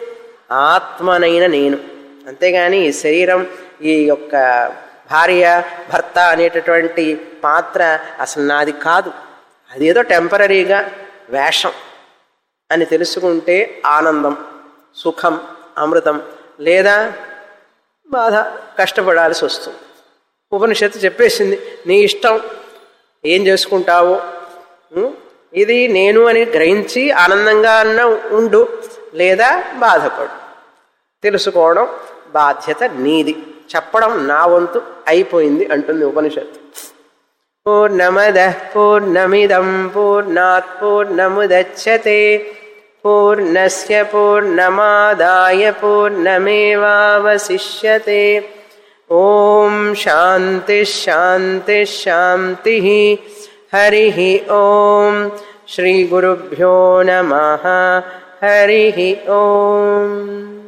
ఆత్మనైన నేను అంతేగాని ఈ శరీరం ఈ యొక్క భార్య భర్త అనేటటువంటి పాత్ర అసలు నాది కాదు అదేదో టెంపరీగా వేషం అని తెలుసుకుంటే ఆనందం సుఖం అమృతం లేదా బాధ కష్టపడాల్సి వస్తుంది ఉపనిషత్తు చెప్పేసింది నీ ఇష్టం ఏం చేసుకుంటావో ఉం? ఇది నేను అని గ్రహించి ఆనందంగా అన్న ఉండు లేదా బాధపడు తెలుసుకోవడం బాధ్యత నీది చెప్పడం నా వంతు అయిపోయింది అంటుంది ఉపనిషత్తు పూర్ణమద పూర్ణమిదం పూర్ణాత్ పూర్ణముదచ్చతే పూర్ణస్య పూర్ణమాదాయ పూర్ణమేవావశిష్యతే ఓం శాంతి శాంతి శాంతి హరి ఓం శ్రీ గురుభ్యో నమ హరి ఓం